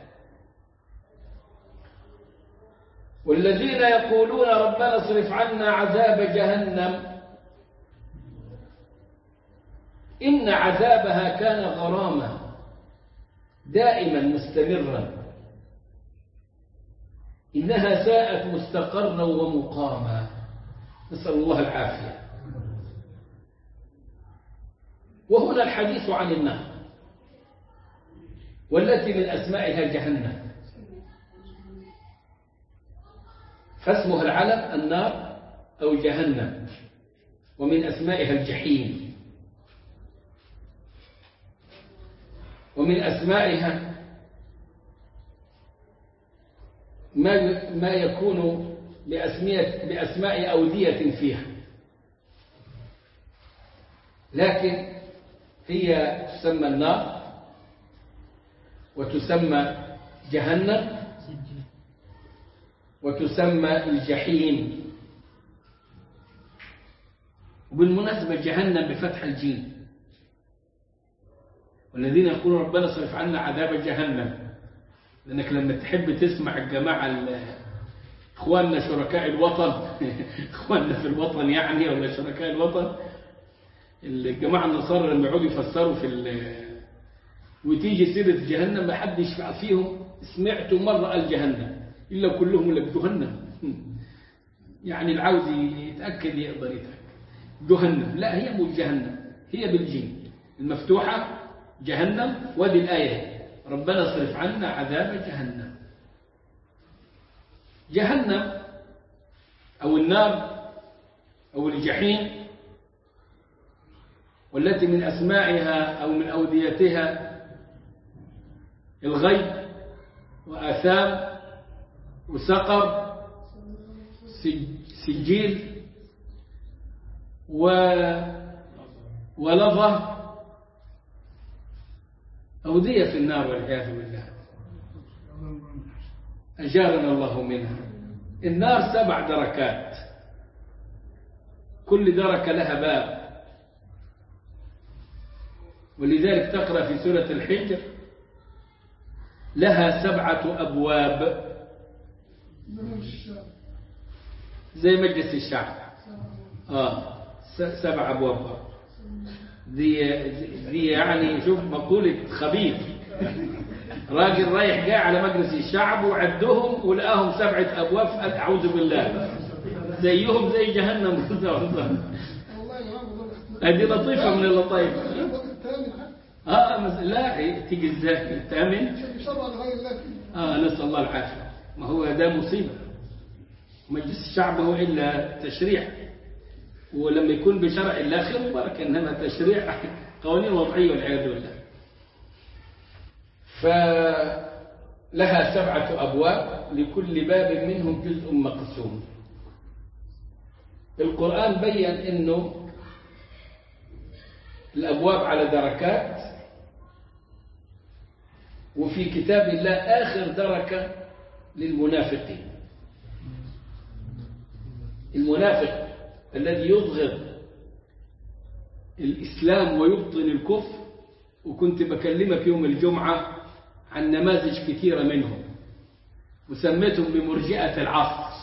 والذين يقولون ربنا اصرف عنا عذاب جهنم إن عذابها كان غراما دائما مستمرا إنها ساءت مستقرا ومقاما نسأل الله العافية وهنا الحديث عن النار والتي من أسمائها جهنم فاسمها العلم النار أو جهنم ومن أسمائها الجحيم ومن أسمائها ما ما يكون بأسمية بأسماء أودية فيها لكن هي تسمى النار وتسمى جهنم وتسمى الجحيم وبالمناسبة جهنم بفتح الجيم والذين يقولون ربنا صرف عنا عذاب جهنم لأنك لما تحب تسمع الجماعة ال- إخواننا شركاء الوطن إخواننا في الوطن يعني ولا شركاء الوطن الجماعة النصارى لما يقعدوا يفسروا في ال- وتيجي سيرة جهنم ما حد يشفع فيهم سمعت مرة قال جهنم إلا كلهم لك جهنم يعني العاوز يتأكد يقدر يتأكد جهنم لا هي مش جهنم هي بالجيم المفتوحة جهنم وادي الآية ربنا اصرف عنا عذاب جهنم جهنم أو النار أو الجحيم والتي من أسمائها أو من أوديتها الغي وآثام وسقر سج- سجيل و ولظى أودية في النار والعياذ بالله أجارنا الله منها النار سبع دركات كل دركة لها باب ولذلك تقرأ في سورة الحجر لها سبعة أبواب مش زي مجلس الشعب اه س- سبع ابواب برضه. دي دي يعني شوف مقولة خبيث راجل رايح جاي على مجلس الشعب وعدهم ولقاهم سبعة أبواب فقال أعوذ بالله زيهم زي جهنم والله يا عم هذه لطيفة من اللطائف الثاني اه مس- لا تيجي ازاي الثامن شرع لغير الله فيه اه نسأل الله العافية ما هو ده مصيبة مجلس الشعب هو إلا تشريع ولما يكون بشرع الله خير وبركة إنما تشريع قوانين وضعية والعياذ بالله فلها سبعة أبواب لكل باب منهم جزء مقسوم القرآن بين أنه الأبواب على دركات وفي كتاب الله آخر دركة للمنافقين المنافق الذي يظهر الإسلام ويبطن الكفر وكنت بكلمك يوم الجمعة عن نماذج كثيرة منهم وسميتهم بمرجئة العصر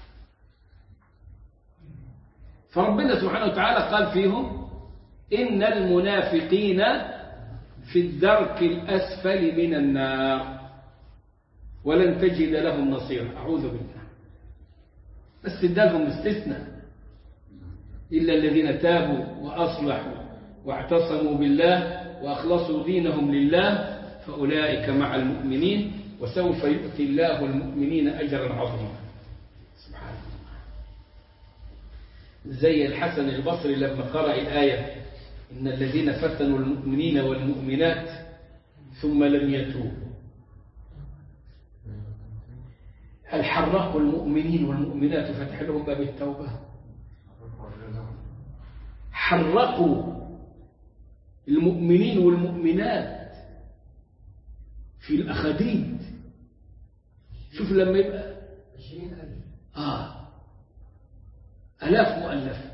فربنا سبحانه وتعالى قال فيهم إن المنافقين في الدرك الأسفل من النار ولن تجد لهم نصيرا أعوذ بالله بس ادالهم استثناء إلا الذين تابوا وأصلحوا واعتصموا بالله وأخلصوا دينهم لله فأولئك مع المؤمنين وسوف يؤتي الله المؤمنين أجرا عظيما سبحان الله زي الحسن البصري لما قرأ الآية إن الذين فتنوا المؤمنين والمؤمنات ثم لم يتوبوا هل حرقوا المؤمنين والمؤمنات فتح لهم باب التوبة حرقوا المؤمنين والمؤمنات في الأخديد شوف لما يبقى عشرين ألف آه آلاف مؤلفة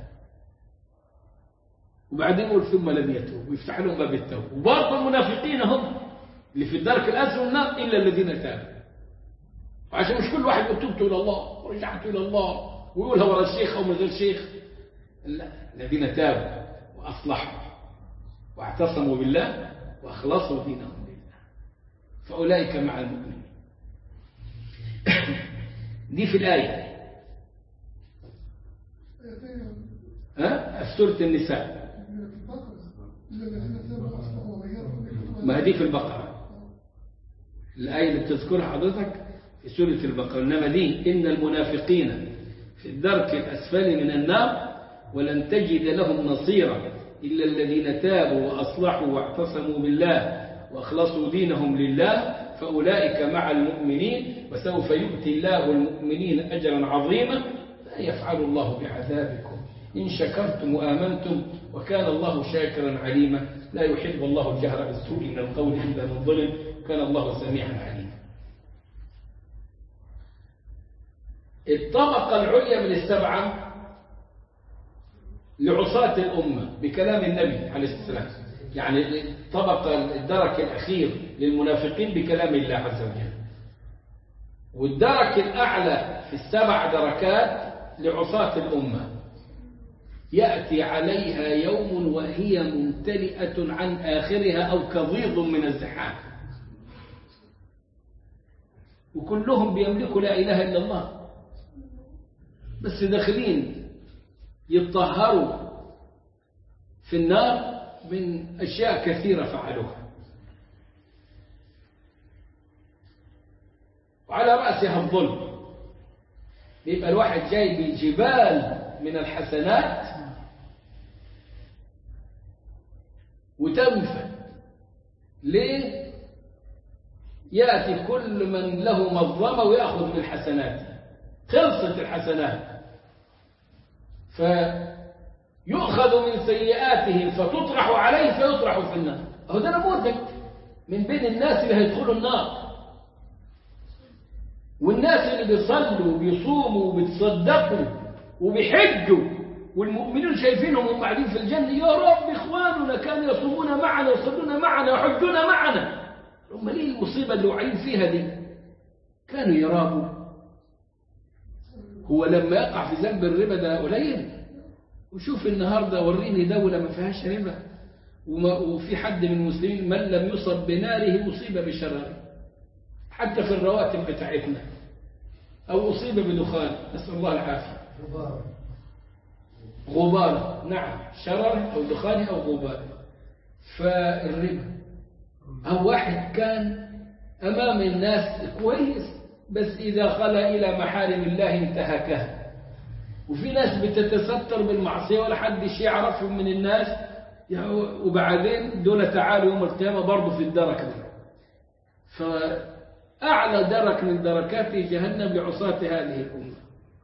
وبعدين يقول ثم لم يتوب ويفتح لهم باب التوبة وبرضه المنافقين هم اللي في الدرك الأسفل النار إلا الذين تابوا وعشان مش كل واحد يقول تبت إلى الله ورجعت إلى الله ويقولها ورا الشيخ أو من غير شيخ لا الذين تابوا وأصلحوا واعتصموا بالله وأخلصوا دينهم لله فأولئك مع المؤمنين دي في الآية ها في سورة النساء ما هدي في البقرة الآية اللي بتذكرها حضرتك في سورة البقرة إنما دي إن المنافقين في الدرك الأسفل من النار ولن تجد لهم نصيرا إلا الذين تابوا وأصلحوا واعتصموا بالله وأخلصوا دينهم لله فأولئك مع المؤمنين وسوف يؤتي الله المؤمنين أجرا عظيما لا يفعل الله بعذابكم إن شكرتم وآمنتم وكان الله شاكرا عليما لا يحب الله الجهر بالسوء من القول إلا من ظلم كان الله سميعا عليما الطبقة العليا من السبعة لعصاة الأمة بكلام النبي عليه الصلاة والسلام يعني الطبقة الدرك الأخير للمنافقين بكلام الله عز وجل والدرك الأعلى في السبع دركات لعصاة الأمة يأتي عليها يوم وهي ممتلئة عن آخرها أو كضيض من الزحام وكلهم بيملكوا لا إله إلا الله بس داخلين يتطهروا في النار من أشياء كثيرة فعلوها وعلى رأسها الظلم بيبقى الواحد جاي بجبال من الحسنات وتنفد ليه يأتي كل من له مظلمة ويأخذ من حسناته خلصت الحسنات فيؤخذ من سيئاتهم فتطرح عليه فيطرح في النار هو ده نموذج من بين الناس اللي هيدخلوا النار والناس اللي بيصلوا وبيصوموا وبيتصدقوا وبيحجوا والمؤمنين شايفينهم هم قاعدين في الجنة يا رب إخواننا كانوا يصومون معنا ويصلون معنا ويحجون معنا هم ليه المصيبة اللي وعين فيها دي كانوا يرابوا هو لما يقع في ذنب الربا ده قليل وشوف النهارده وريني دولة ما فيهاش ربا وما وفي حد من المسلمين من لم يصب بناره أصيب بشراره حتى في الرواتب بتاعتنا أو أصيب بدخان نسأل الله العافية غبار نعم شرر أو دخان أو غبار فالربا أو واحد كان أمام الناس كويس بس إذا خلى إلى محارم الله انتهكها وفي ناس بتتستر بالمعصية ولا حدش يعرفهم من الناس يعني وبعدين دول تعالوا يوم القيامة برضه في الدرك ده فأعلى درك من دركات جهنم لعصاة هذه الأمة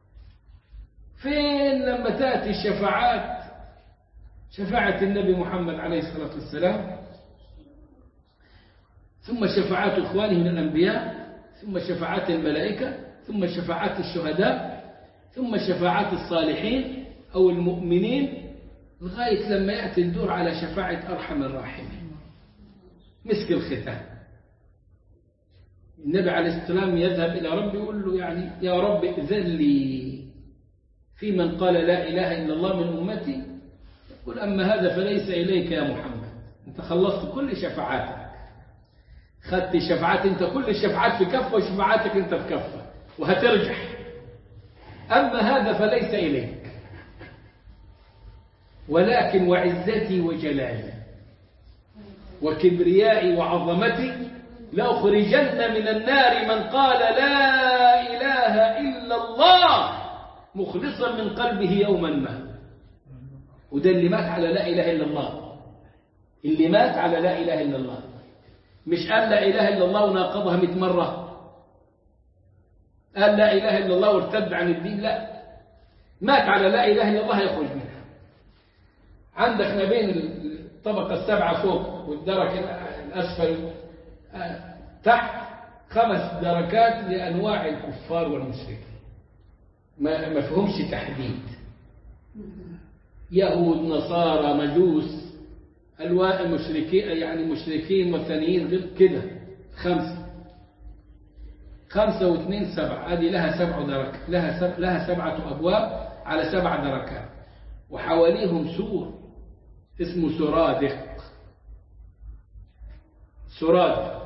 فين لما تأتي الشفاعات شفاعة النبي محمد عليه الصلاة والسلام ثم شفاعات إخوانه من الأنبياء ثم شفاعات الملائكة ثم شفاعات الشهداء ثم شفاعات الصالحين أو المؤمنين لغاية لما يأتي الدور على شفاعة أرحم الراحمين مسك الختام النبي عليه السلام يذهب إلى ربي يقول له يعني يا رب ائذن لي في من قال لا إله إلا الله من أمتي يقول أما هذا فليس إليك يا محمد أنت خلصت كل شفاعاتك خدت شفاعات أنت كل الشفاعات في كفة وشفاعاتك أنت في كفة وهترجح أما هذا فليس إليك ولكن وعزتي وجلالي وكبريائي وعظمتي لأخرجن من النار من قال لا إله إلا الله مخلصا من قلبه يوما ما وده اللي مات على لا إله إلا الله اللي مات على لا إله إلا الله مش قال لا إله إلا الله وناقضها مئة مرة قال لا إله إلا الله وارتد عن الدين لا مات على لا إله إلا الله يخرج منها عندك ما بين الطبقة السبعة فوق والدرك الأسفل تحت خمس دركات لأنواع الكفار والمشركين ما ما فيهمش تحديد يهود نصارى مجوس ألواء مشركين يعني مشركين وثنيين غير كده خمسة خمسة واثنين سبعة هذه لها سبع دركات لها سبع لها سبعة أبواب على سبع دركات وحواليهم سور اسمه سرادق سرادق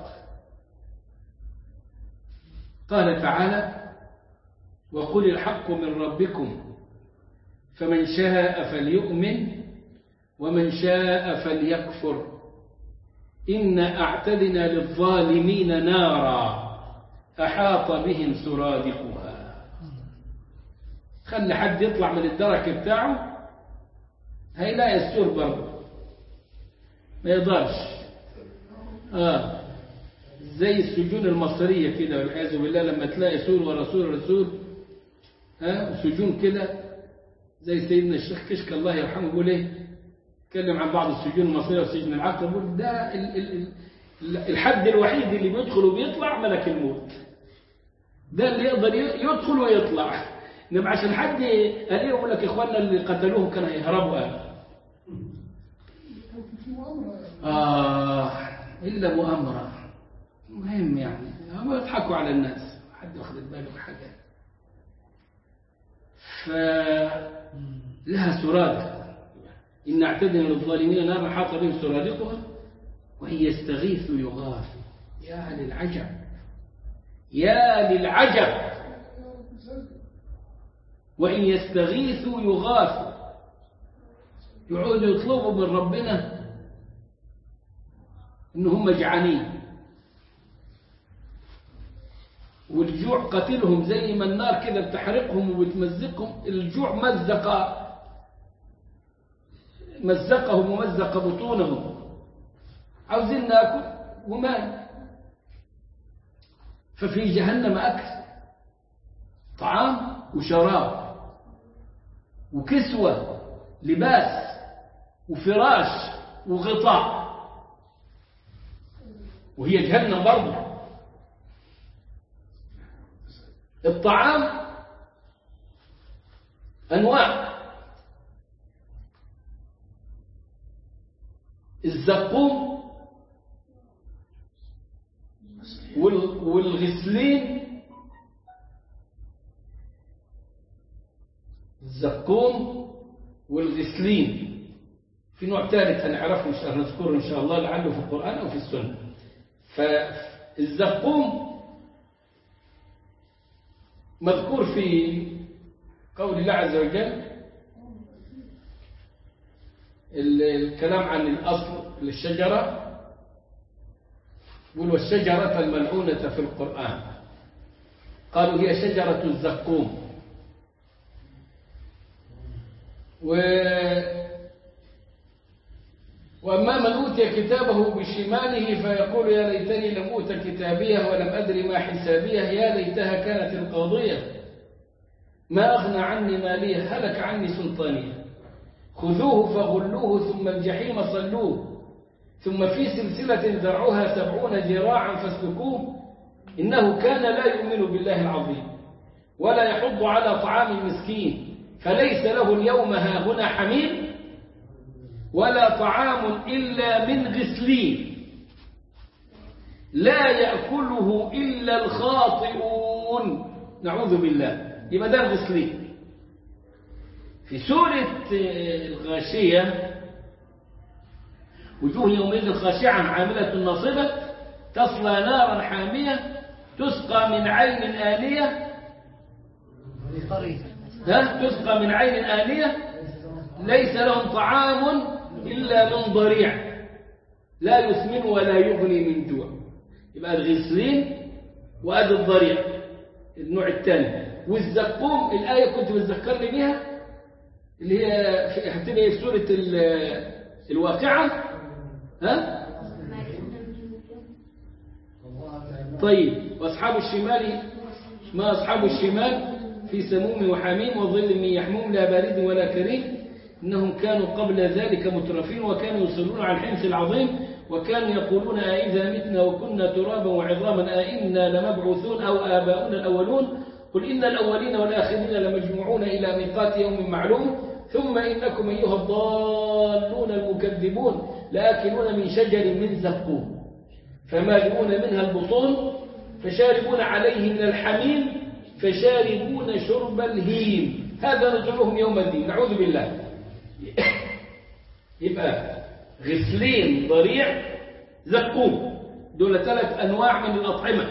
قال تعالى وقل الحق من ربكم فمن شاء فليؤمن ومن شاء فليكفر إنا أعتدنا للظالمين نارا أحاط بهم سرادقها خلي حد يطلع من الدرك بتاعه هيلاقي السور برضه ما يقدرش آه زي السجون المصرية كده والعياذ بالله لما تلاقي سور ورا سور رسول ها سجون كده زي سيدنا الشيخ كشك الله يرحمه يقول ايه اتكلم عن بعض السجون المصرية وسجن العقل يقول ده ال ال ال الحد الوحيد اللي بيدخل وبيطلع ملك الموت ده اللي يقدر يدخل ويطلع انما عشان حد قال يقول لك اخواننا اللي قتلوهم كانوا هيهربوا قال آه إلا مؤامرة مهم يعني هم يضحكوا على الناس حد واخد باله بحاجة فلها سرادق إن اعتدنا للظالمين نارا حاط بهم سرادقها وإن يستغيثوا يغاثوا يا للعجب يا للعجب وإن يستغيثوا يغاثوا يقعدوا يطلبوا من ربنا إن هم جعانين والجوع قتلهم زي ما النار كده بتحرقهم وبتمزقهم الجوع مزق مزقهم ومزق بطونهم عاوزين ناكل وما ففي جهنم أكل طعام وشراب وكسوة لباس وفراش وغطاء وهي جهنم برضه الطعام أنواع الزقوم والغسلين الزقوم والغسلين في نوع ثالث هنعرفه إن شاء الله نذكره إن شاء الله لعله في القرآن أو في السنة فالزقوم مذكور في قول الله عز وجل الكلام عن الأصل للشجرة يقول والشجرة الملعونة في القرآن قالوا هي شجرة الزقوم و وأما من أوتي كتابه بشماله فيقول يا ليتني لم أوت كتابيه ولم أدري ما حسابيه يا ليتها كانت القاضية ما أغنى عني ماليه هلك عني سلطانيه خذوه فغلوه ثم الجحيم صلوه ثم في سلسلة ذرعها سبعون ذراعا فاسلكوه إنه كان لا يؤمن بالله العظيم ولا يحض على طعام المسكين فليس له اليوم هاهنا حميم ولا طعام إلا من غسلين لا يأكله إلا الخاطئون نعوذ بالله يبقى ده الغسلين في سورة الغاشية وجوه يومئذ خاشعة عاملة ناصبة تصلى نارا حامية تسقى من عين آنية ها تسقى من عين آنية ليس لهم طعام إلا من ضريع لا يسمن ولا يغني من جوع يبقى الغسلين وأدي الضريع النوع الثاني والزقوم الآية كنت بتذكرني بها اللي هي هتبقى في سورة الواقعة ها طيب وأصحاب الشمال ما أصحاب الشمال في سموم وحميم وظل من يحموم لا بارد ولا كريم إنهم كانوا قبل ذلك مترفين وكانوا يصلون على الحنس العظيم وكانوا يقولون أئذا متنا وكنا ترابا وعظاما أئنا لمبعوثون أو آباؤنا الأولون قل إن الأولين والآخرين لمجموعون إلى ميقات يوم معلوم ثم إنكم أيها الضالون المكذبون لآكلون من شجر من زقوم فمالئون منها البطون فشاربون عليه من الحميم فشاربون شرب الهيم هذا نزلهم يوم الدين نعوذ بالله يبقى غسلين ضريع زقوم دول ثلاث أنواع من الأطعمة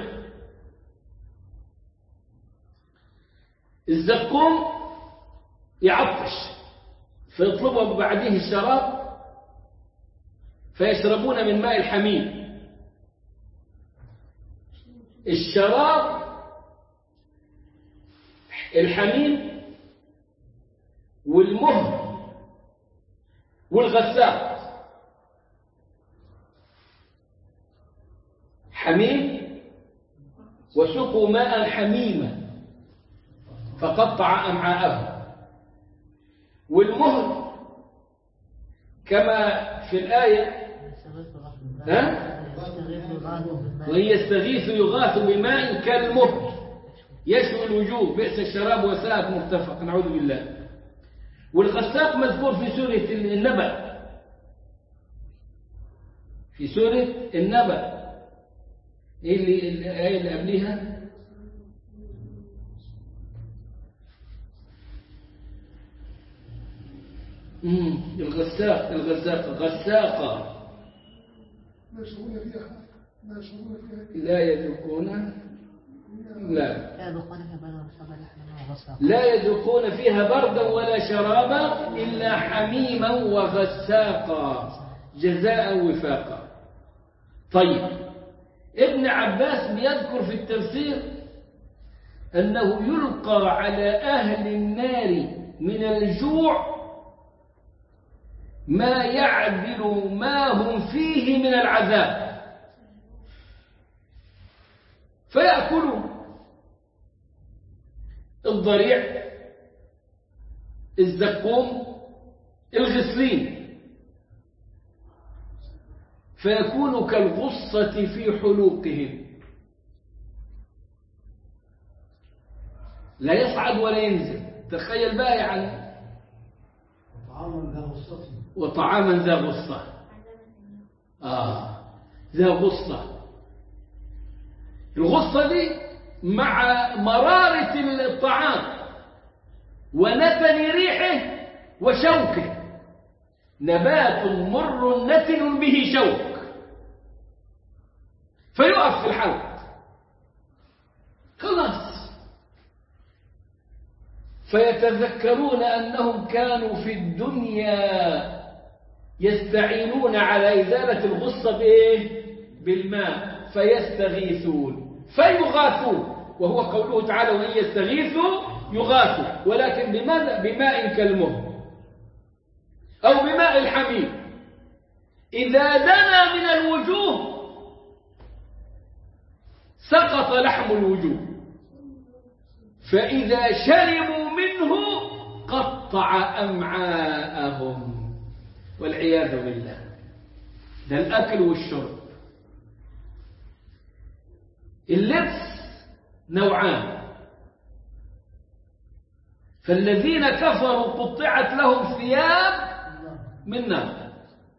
الزقوم يعطش فيطلبوا بعديه الشراب فيشربون من ماء الحميم الشراب الحميم والمهر والغساق حميم وسقوا ماء حميما فقطع أمعاءه والمهر كما في الآية ها؟ وإن يستغيث يغاث بماء كالمهر يشوي الوجوه بئس الشراب وساءت مرتفق نعوذ بالله والغساق مذكور في سورة النبأ في سورة النبأ ايه اللي الآية اللي قبلها امم الغساق الغساق غساقة لا يشربون فيها لا يشربون فيها لا يذوقون لا لا يذوقون فيها بلا شربا لحما وغساقا لا يذوقون فيها بردا ولا شرابا إلا حميما وغساقا جزاء وفاقا طيب ابن عباس بيذكر في التفسير أنه يلقى على أهل النار من الجوع ما يعدل ما هم فيه من العذاب فيأكلون الضريع الزقوم الغسلين فيكون كالغصة في حلوقهم لا يصعد ولا ينزل تخيل بقى يعني طعاما ذا غصة وطعاما ذا غصة آه ذا غصة الغصة دي مع مرارة الطعام ونتن ريحه وشوكه نبات مر نتن به شوك فيقف في الحلق خلاص فيتذكرون أنهم كانوا في الدنيا يستعينون على إزالة الغصة بإيه؟ بالماء فيستغيثون فيغاثون وهو قوله تعالى وإن يستغيثوا يغاثوا ولكن بماذا؟ بماء كالمهل أو بماء الحميم إذا دنا من الوجوه سقط لحم الوجوه فإذا شربوا منه قطع أمعاءهم والعياذ بالله ده الأكل والشرب اللبس نوعان فالذين كفروا قطعت لهم ثياب من نار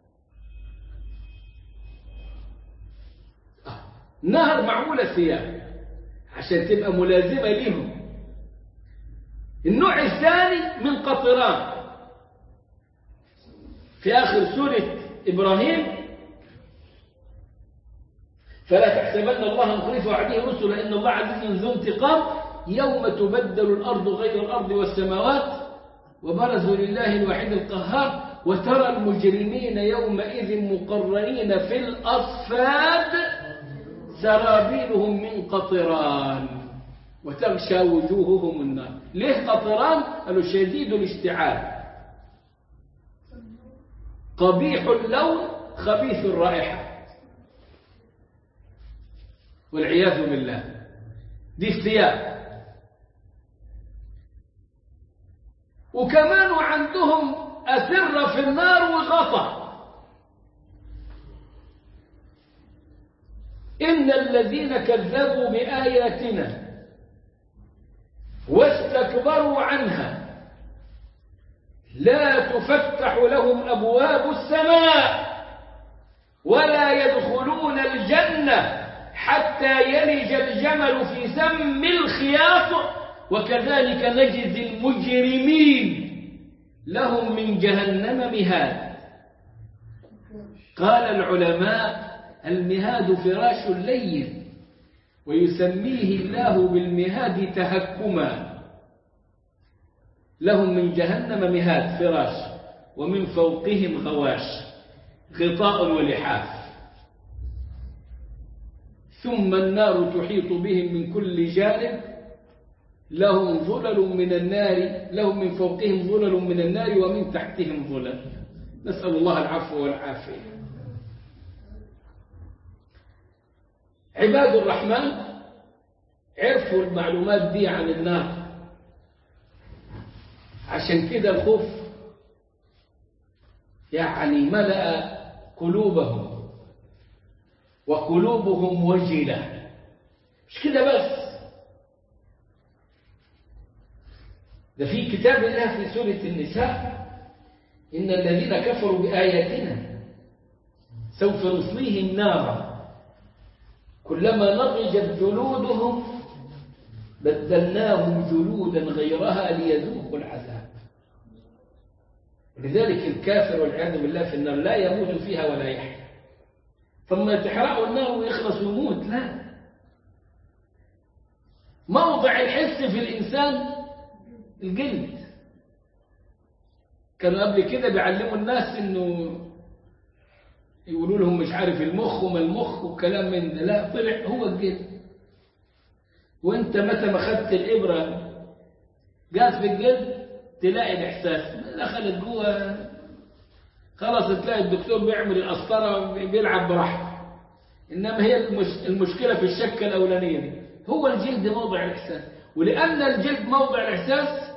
نهر معمولة ثياب عشان تبقى ملازمة لهم النوع الثاني من قطران في آخر سورة إبراهيم فلا تحسبن الله مخلف وعده رسل إن الله عزيز ذو انتقام يوم تبدل الأرض غير الأرض والسماوات وبرزوا لله الواحد القهار وترى المجرمين يومئذ مقرنين في الأصفاد سرابيلهم من قطران وتغشى وجوههم النار ليه قطران قالوا شديد الاشتعال قبيح اللون خبيث الرائحة والعياذ بالله دي الثياب وكمان عندهم أسر في النار وغطى إن الذين كذبوا بآياتنا واستكبروا عنها لا تفتح لهم أبواب السماء ولا يدخلون الجنة حتى يلج الجمل في سم الخياط وكذلك نجزي المجرمين لهم من جهنم مهاد قال العلماء المهاد فراش لين ويسميه الله بالمهاد تهكما لهم من جهنم مهاد فراش ومن فوقهم غواش غطاء ولحاف ثم النار تحيط بهم من كل جانب لهم ظلل من النار لهم من فوقهم ظلل من النار ومن تحتهم ظلل نسأل الله العفو والعافية عباد الرحمن عرفوا المعلومات دي عن النار عشان كده الخوف يعني ملأ قلوبهم وقلوبهم وجلة مش كده بس ده في كتاب الله في سورة النساء إن الذين كفروا بآياتنا سوف نصليهم نارا كلما نضجت جلودهم بدلناهم جلودا غيرها ليذوقوا العذاب لذلك الكافر والعياذ بالله في النار لا يموت فيها ولا يحيا ثم تحرقه النار ويخلص ويموت لا موضع الحس في الإنسان الجلد كانوا قبل كده بيعلموا الناس انه يقولوا لهم مش عارف المخ وما المخ وكلام من ده لا طلع هو الجلد وانت متى ما خدت الابره جات في الجلد تلاقي الاحساس دخلت جوه خلاص تلاقي الدكتور بيعمل القسطره بيلعب براحته انما هي المش... المشكله في الشكه الاولانيه دي هو الجلد موضع الاحساس ولان الجلد موضع الاحساس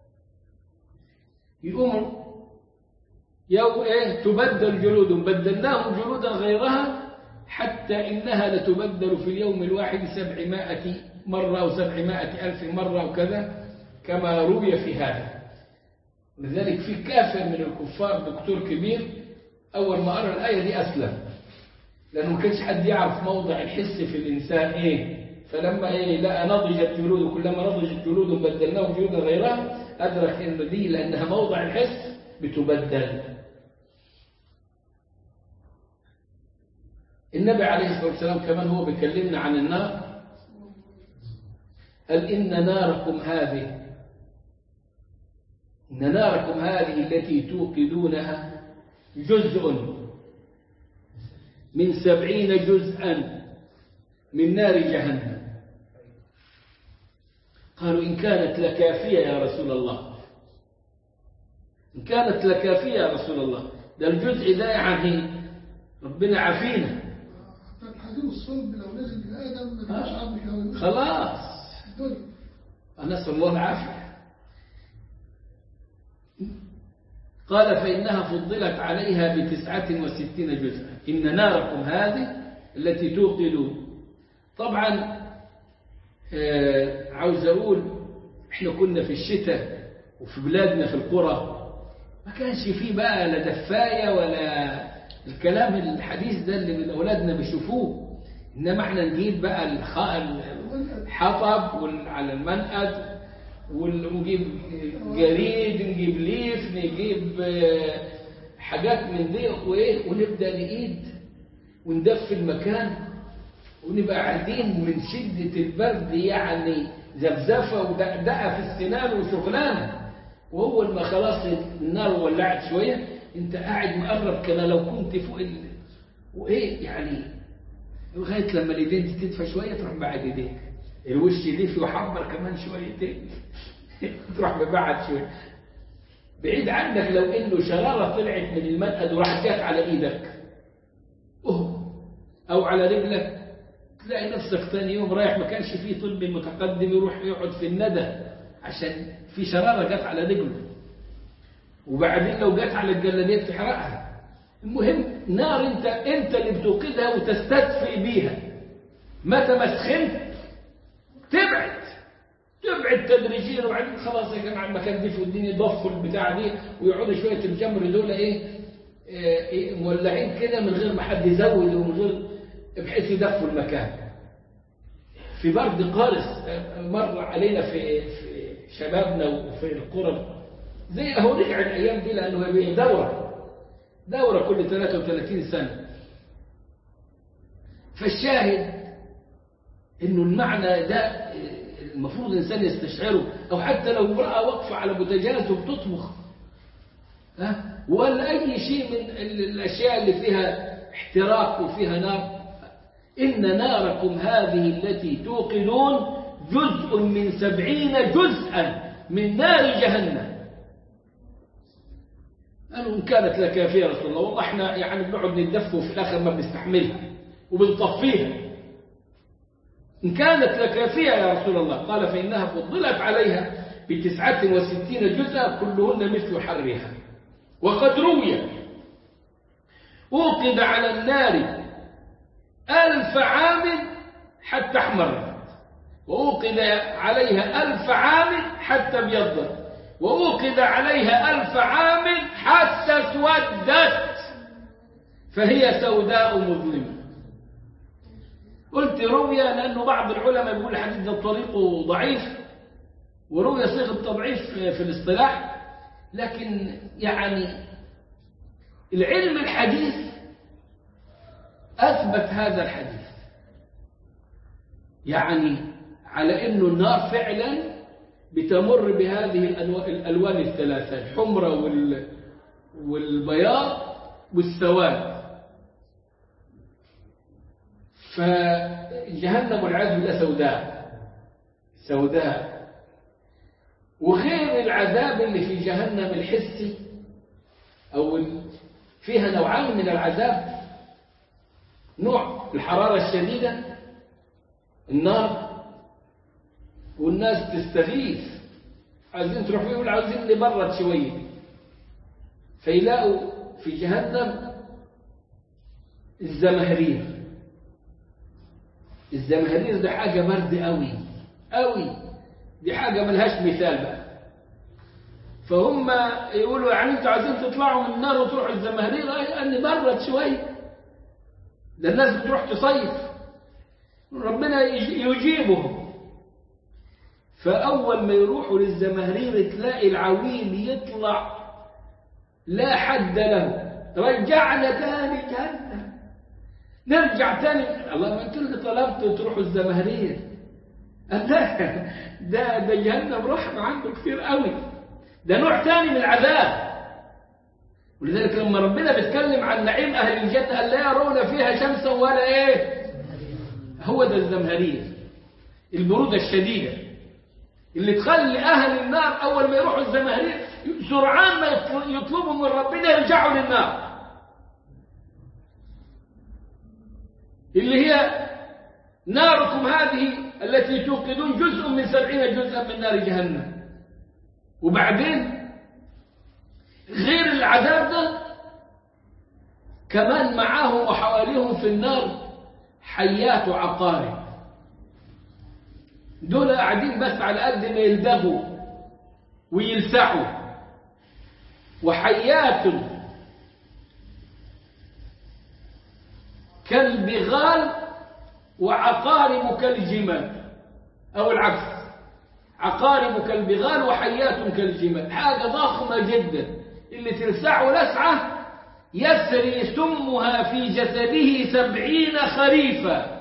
يقوم يو ايه تبدل جلودهم بدلناهم جلودا غيرها حتى إنها لتبدل في اليوم الواحد سبعمائة مرة أو سبعمائة ألف مرة وكذا كما روي في هذا لذلك في كافر من الكفار دكتور كبير أول ما قرأ الآية دي أسلم لأنه ما كانش حد يعرف موضع الحس في الإنسان إيه فلما ايه لقى نضجت جلود كلما نضجت جلود بدلناهم جلودا غيرها ادرك ان دي لانها موضع الحس بتبدل النبي عليه الصلاه والسلام كمان هو بيكلمنا عن النار قال ان ناركم هذه ان ناركم هذه التي توقدونها جزء من سبعين جزءا من نار جهنم قالوا إن كانت لكافية يا رسول الله إن كانت لكافية يا رسول الله ده الجزء ده يعني ربنا عافينا حتى الحديد الصلب لو نزل من آدم ما يبقاش آه. عظم كامل خلاص الدنيا نسأل الله العافية قال فإنها فضلت عليها بتسعة وستين جزءا إن ناركم هذه التي توقد طبعا آه، عاوز أقول إحنا كنا في الشتاء وفي بلادنا في القرى ما كانش فيه بقى لا دفاية ولا الكلام الحديث ده اللي من أولادنا بيشوفوه إنما إحنا نجيب بقى الخ- الحطب وال- على المنقد وال- ونجيب جريد نجيب ليف نجيب آه، حاجات من دي وايه ونبدا نقيد وندفي المكان ونبقى قاعدين من شدة البرد يعني زفزفة ودقدقة في السنان وشغلانة وأول ما خلاص النار ولعت شوية أنت قاعد مقرب كما لو كنت فوق ال... وإيه يعني لغاية لما الإيدين دي تدفى شوية تروح بعد إيديك الوش يلف وحمر كمان شويتين تروح مبعد شوية بعيد عنك لو إنه شرارة طلعت من المنقد وراحت جات على إيدك أوه أو على رجلك تلاقي نفسك ثاني يوم رايح ما كانش فيه طب متقدم يروح يقعد في الندى عشان في شرارة جت على رجله وبعدين لو جت على الجلابيه تحرقها المهم نار انت انت اللي بتوقدها وتستدفئ بيها متى ما سخنت تبعد تبعد تدريجيا وبعدين خلاص يا جماعه المكان دي والدنيا ضفوا البتاع دي ويقعدوا شويه الجمر دول ايه, إيه, إيه مولعين كده من غير ما حد يزود ومن غير بحيث يدفوا المكان في برد قارس مر علينا في, في شبابنا وفي القرى زي اهو رجع الايام دي لانه هي دوره دوره كل 33 سنه فالشاهد انه المعنى ده المفروض الانسان يستشعره او حتى لو امراه واقفه على بوتاجاز وبتطبخ ها ولا اي شيء من الاشياء اللي فيها احتراق وفيها نار إن ناركم هذه التي توقدون جزء من سبعين جزءا من نار جهنم قالوا إن كانت لكافية يا رسول الله والله احنا يعني بنقعد ندف وفي الآخر ما بنستحملها وبنطفيها إن كانت لكافية يا رسول الله قال فإنها فضلت عليها بتسعة وستين جزءا كلهن مثل حرها وقد روي أوقد على النار ألف عام حتى احمرت وأوقد عليها ألف عام حتى ابيضت وأوقد عليها ألف عام حتى اسودت فهي سوداء مظلمة قلت روية لأنه بعض العلماء يقول الحديث ده طريقه ضعيف وروي صيغة تضعيف في الاصطلاح لكن يعني العلم الحديث أثبت هذا الحديث يعني على أنه النار فعلا بتمر بهذه الألوان الثلاثة الحمرة وال والبياض والسواد فجهنم والعياذ بالله سوداء سوداء وغير العذاب اللي في جهنم الحسي أو فيها نوعان من العذاب نوع الحرارة الشديدة النار والناس تستغيث عايزين تروحوا يقول عايزين نبرد شوية فيلاقوا في جهنم الزمهرير الزمهرير ده حاجة برد قوي قوي دي حاجة ملهاش مثال بقى فهم يقولوا يعني انتوا عايزين تطلعوا من النار وتروحوا الزمهرير لأن برد شوية ده الناس بتروح تصيف ربنا يج- يجيبهم فأول ما يروحوا للزمهرير تلاقي العويل يطلع لا حد له رجعنا تاني جهنم نرجع تاني الله ما انتوا اللي طلبتوا تروحوا الزمهرير قال لا ده ده جهنم رحمة عنده كتير قوي ده نوع تاني من العذاب ولذلك لما ربنا بيتكلم عن نعيم أهل الجنة قال لا يرون فيها شمسا ولا إيه هو ده الزمهرير البرودة الشديدة اللي تخلي أهل النار أول ما يروحوا الزمهرير سرعان ما يطل- يطلبوا من ربنا يرجعوا للنار اللي هي ناركم هذه التي توقدون جزء من سبعين جزءا من نار جهنم وبعدين غير العذاب ده كمان معاهم وحواليهم في النار حيات وعقارب دول قاعدين بس على قد ما يلدغوا ويلسعوا وحيات كالبغال وعقارب كالجمال أو العكس عقارب كالبغال وحيات كالجمال حاجة ضخمة جدا اللي تلسعه لسعة يسري سمها في جسده سبعين خريفا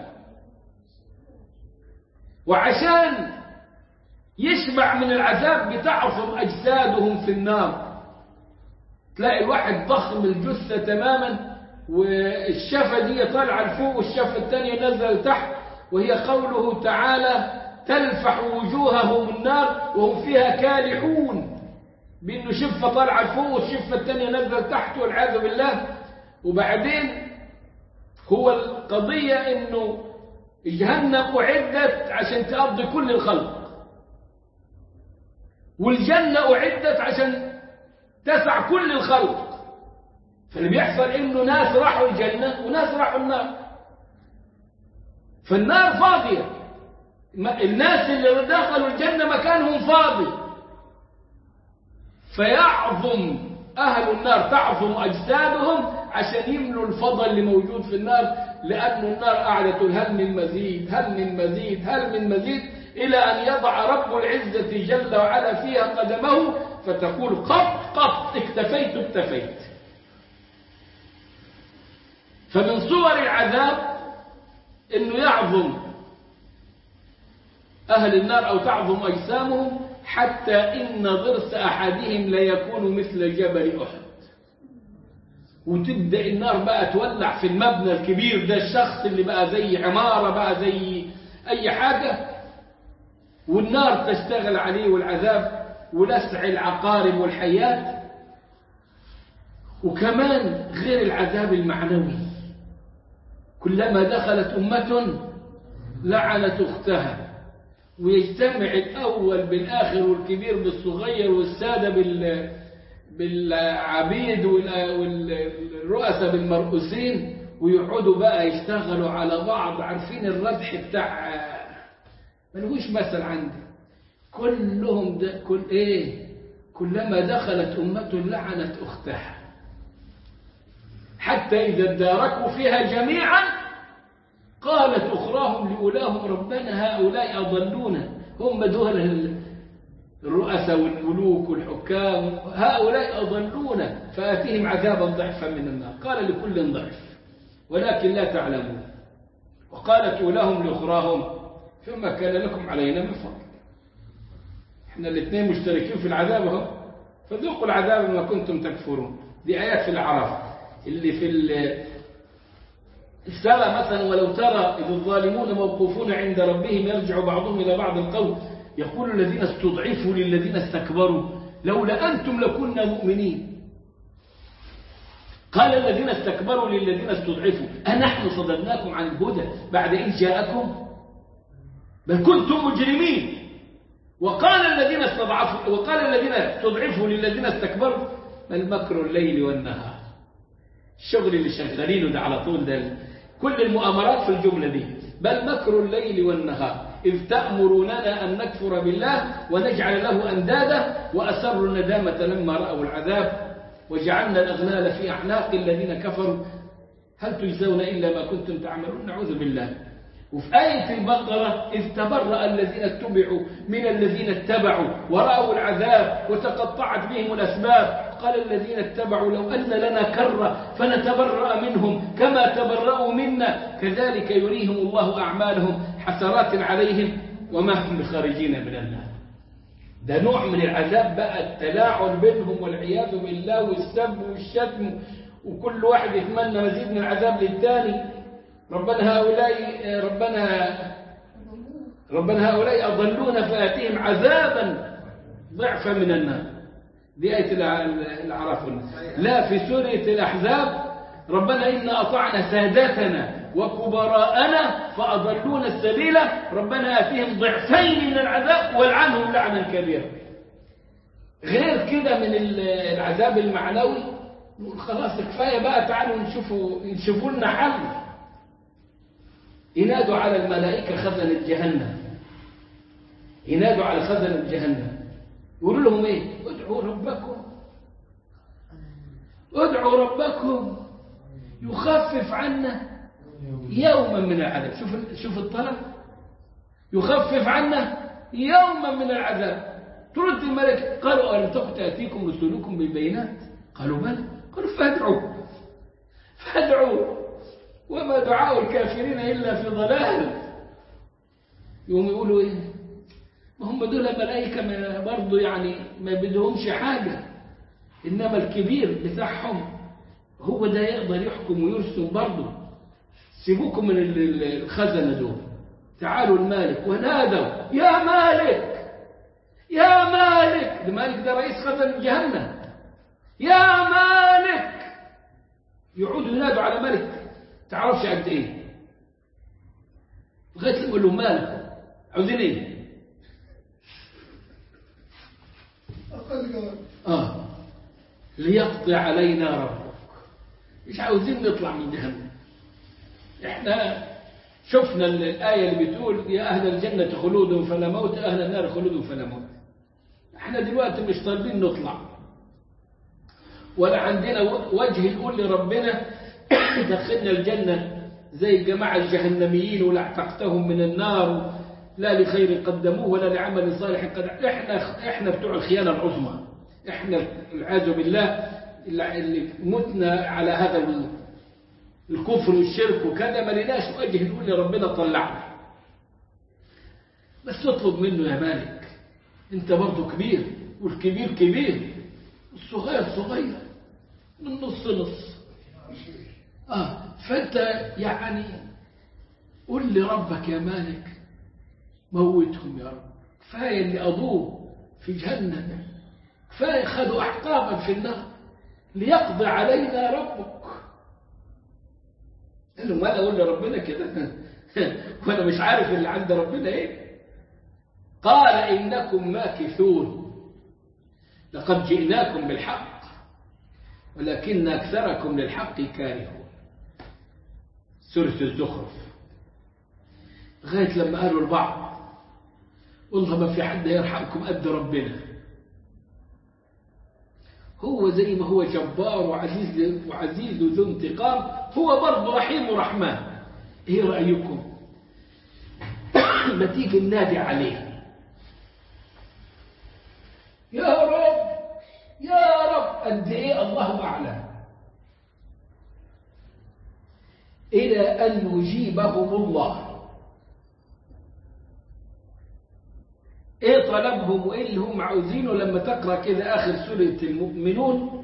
وعشان يشبع من العذاب بتعصم أجسادهم في النار تلاقي الواحد ضخم الجثة تماما والشفة دي طالعة لفوق والشفة الثانية نزل لتحت وهي قوله تعالى تلفح وجوههم النار وهم فيها كالحون بأنه شفة طالعة لفوق والشفة الثانية نزل تحت والعياذ بالله وبعدين هو القضية انه جهنم أعدت عشان تقضي كل الخلق والجنة أعدت عشان تسع كل الخلق فاللي بيحصل انه ناس راحوا الجنة وناس راحوا النار فالنار فاضية ما- الناس اللي دخلوا الجنة مكانهم فاضي فيعظم أهل النار تعظم أجسادهم عشان يملوا الفضل اللي موجود في النار لأن النار قاعدة تقول هل من مزيد هل من مزيد هل من مزيد إلى أن يضع رب العزة جل وعلا فيها قدمه فتقول قط قط اكتفيت اكتفيت فمن صور العذاب انه يعظم اهل النار او تعظم اجسامهم حتى ان ضرس احدهم ليكون مثل جبل احد وتبدا النار بقى تولع في المبنى الكبير ده الشخص اللي بقى زي عماره بقى زي اي حاجه والنار تشتغل عليه والعذاب ولسع العقارب والحيات وكمان غير العذاب المعنوي كلما دخلت أمة لعنت أختها ويجتمع الأول بالآخر والكبير بالصغير والسادة بال بالعبيد وال- والرؤساء بالمرؤوسين ويقعدوا بقى يشتغلوا على بعض عارفين الردح بتاع ملهوش مثل عندي كلهم ده كل ايه كلما دخلت أمة لعنت أختها حتى إذا اداركوا فيها جميعا قالت أخراهم لأولاهم ربنا هؤلاء أضلونا هم دول ال- الرؤساء والملوك والحكام هؤلاء أضلونا فآتهم عذابا ضعفا من النار قال لكل ضعف ولكن لا تعلمون وقالت أولاهم لأخراهم فما كان لكم علينا من فضل احنا الاثنين مشتركين في العذاب اهو فذوقوا العذاب بما كنتم تكفرون دي آيات في الأعراف اللي في ال- السبع مثلا ولو ترى إذ الظالمون موقوفون عند ربهم يرجع بعضهم إلى بعض القول يقول الذين استضعفوا للذين استكبروا لولا أنتم لكنا مؤمنين قال الذين استكبروا للذين استضعفوا أنحن صددناكم عن الهدى بعد إذ جاءكم بل كنتم مجرمين وقال الذين استضعفوا وقال الذين استضعفوا للذين استكبروا بل مكر الليل والنهار الشغل اللي شغالينه ده على طول ده كل المؤامرات في الجملة دي بل مكر الليل والنهار إذ تأمروننا أن نكفر بالله ونجعل له أندادا وأسروا الندامة لما رأوا العذاب وجعلنا الأغلال في أعناق الذين كفروا هل تجزون إلا ما كنتم تعملون نعوذ بالله وفي آية البقرة إذ تبرأ الذين اتبعوا من الذين اتبعوا ورأوا العذاب وتقطعت بهم الأسباب قال الذين اتبعوا لو أن لنا كرة فنتبرأ منهم كما تبرأوا منا كذلك يريهم الله أعمالهم حسرات عليهم وما هم بخارجين من النار ده نوع من العذاب بقى التلاعن بينهم والعياذ بالله والسب والشتم وكل واحد يتمنى مزيد من العذاب للثاني ربنا هؤلاء ربنا ربنا هؤلاء أضلونا فآتيهم عذابا ضعفا من النار دي آية الأعراف لا في سورة الأحزاب ربنا إنا أطعنا سادتنا وكبراءنا فأضلونا السبيل ربنا آتيهم ضعفين من العذاب والعنهم لعنا كبيرا غير كده من العذاب المعنوي نقول خلاص كفاية بقى تعالوا نشوفوا نشوفوا لنا حل ينادوا على الملائكة خزنة جهنم ينادوا على خزنة جهنم يقولوا لهم ايه ادعوا ربكم ادعوا ربكم يخفف عنا يوما من العذاب شوف شوف الطلب يخفف عنا يوما من العذاب ترد الملك قالوا ألم تكن تأتيكم رسلكم بالبينات قالوا بلى قالوا فادعوا فادعوا وما دعاء الكافرين إلا في ضلال يوم يقولوا إيه ما هم دول ملائكة برضه يعني ما بدهمش حاجة إنما الكبير بتاعهم هو ده يقدر يحكم ويرسم برضه سيبوكم من الخزنة دول تعالوا المالك ونادوا يا مالك يا مالك ده مالك ده رئيس خزن جهنم يا مالك يعودوا ينادوا على ملك تعرفش قد ايه لغايه يقول له مالك عاوزين ايه أقل كمان اه ليقضي علينا ربك مش عاوزين نطلع من جهنم احنا شفنا الآية اللي بتقول يا أهل الجنة خلود فلا موت أهل النار خلود فلا موت احنا دلوقتي مش طالبين نطلع ولا عندنا وجه نقول لربنا دخلنا الجنة زي الجماعة الجهنميين ولا اعتقتهم من النار لا لخير قدموه ولا لعمل صالح قد احنا احنا بتوع الخيانة العظمى احنا العياذ بالله اللي متنا على هذا الكفر والشرك وكذا ما لناش وجه نقول لربنا طلعنا بس اطلب منه يا مالك انت برضه كبير والكبير كبير الصغير صغير من نص نص اه فانت يعني قل لربك يا مالك موتهم يا رب كفايه اللي قضوه في جهنم كفايه خدوا احقابا في النار ليقضي علينا ربك قال له ما اقول لربنا كده وانا مش عارف اللي عند ربنا ايه قال انكم ماكثون لقد جئناكم بالحق ولكن اكثركم للحق كارهون سوره الزخرف لغايه لما قالوا البعض والله ما في حد يرحمكم قد ربنا هو زي ما هو جبار وعزيز وعزيز ذو انتقام هو برضه رحيم ورحمن ايه رايكم ما تيجي ننادي عليه يا رب يا رب قد ايه الله اعلم الى ان يجيبهم الله ايه طلبهم وايه اللي هم عاوزينه لما تقرا كده اخر سوره المؤمنون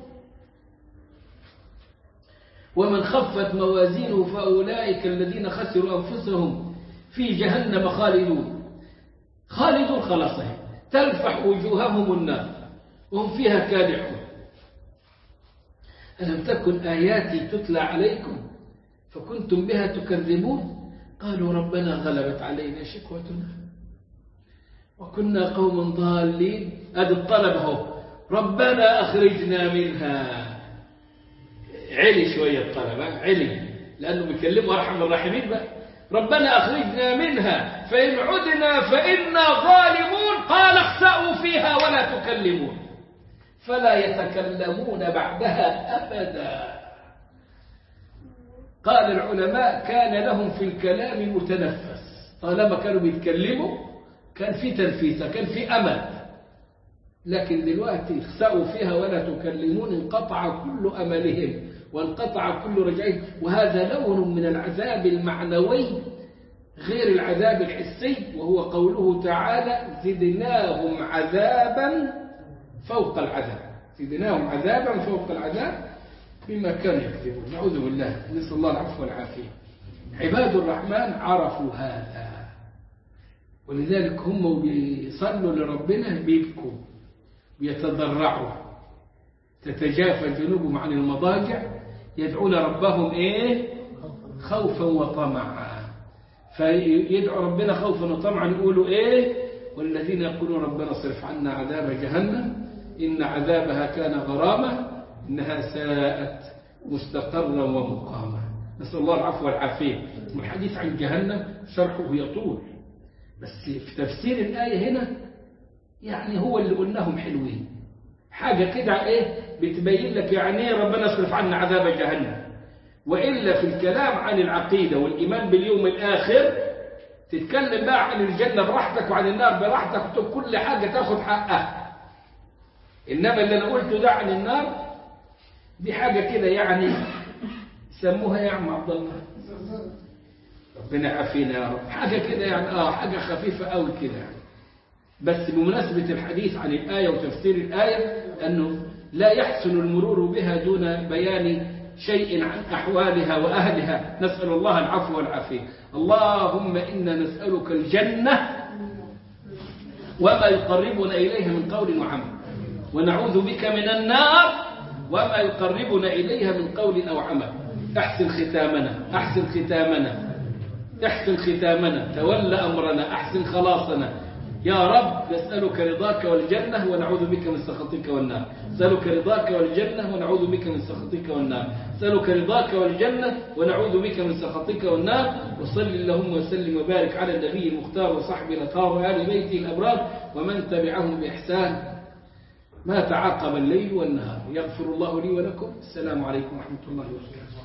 ومن خفت موازينه فاولئك الذين خسروا انفسهم في جهنم خالدون خالدون خلاص اهي تلفح وجوههم النار وهم فيها كادحون ألم تكن آياتي تتلى عليكم فكنتم بها تكذبون قالوا ربنا غلبت علينا شكوتنا وكنا قوما ضالين هذا الطلب هو ربنا أخرجنا منها علي شوية الطلب علي لأنه بيكلموا أرحم الراحمين بقى ربنا أخرجنا منها فإن عدنا فإنا ظالمون قال اخسأوا فيها ولا تكلمون فلا يتكلمون بعدها أبدا قال العلماء كان لهم في الكلام متنفس طالما كانوا بيتكلموا كان في تنفيسة كان في أمل لكن دلوقتي اخسأوا فيها ولا تكلمون انقطع كل أملهم وانقطع كل رجعهم وهذا لون من العذاب المعنوي غير العذاب الحسي وهو قوله تعالى زدناهم عذابا فوق العذاب زدناهم عذابا فوق العذاب بما كانوا يكذبون نعوذ بالله نسأل الله العفو والعافية عباد الرحمن عرفوا هذا ولذلك هم بيصلوا لربنا بيبكوا بيتضرعوا تتجافى جنوبهم عن المضاجع يدعون ربهم ايه خوفا وطمعا فيدعو ربنا خوفا وطمعا يقولوا ايه والذين يقولون ربنا اصرف عنا عذاب جهنم إن عذابها كان غرامة إنها ساءت مستقرا ومقاما نسأل الله العفو والعافية والحديث عن جهنم شرحه يطول بس في تفسير الآية هنا يعني هو اللي قلناهم حلوين حاجة كده ايه بتبين لك يعني ايه ربنا اصرف عنا عذاب جهنم وإلا في الكلام عن العقيدة والإيمان باليوم الآخر تتكلم بقى عن الجنة براحتك وعن النار براحتك وتقول كل حاجة تاخد حقها إنما اللي أنا قلته ده عن النار دي حاجة كده يعني سموها يا عم عبد الله ربنا يعافينا يا رب حاجة كده يعني آه حاجة خفيفة قوي كده يعني بس بمناسبة الحديث عن الآية وتفسير الآية أنه لا يحسن المرور بها دون بيان شيء عن أحوالها وأهلها نسأل الله العفو والعافية اللهم إنا نسألك الجنة وما يقربنا إليها من قول وعمل ونعوذ بك من النار وما يقربنا إليها من قول أو عمل أحسن ختامنا أحسن ختامنا احسن ختامنا تول أمرنا أحسن خلاصنا يا رب نسألك رضاك والجنة ونعوذ بك من سخطك والنار نسألك رضاك والجنة ونعوذ بك من سخطك والنار نسألك رضاك والجنة ونعوذ بك من سخطك والنار وصل اللهم وسلم وبارك على النبي المختار وصحبه الأطهار وآل بيته الأبرار ومن تبعهم بإحسان ما تعاقب الليل والنهار يغفر الله لي ولكم السلام عليكم ورحمة الله وبركاته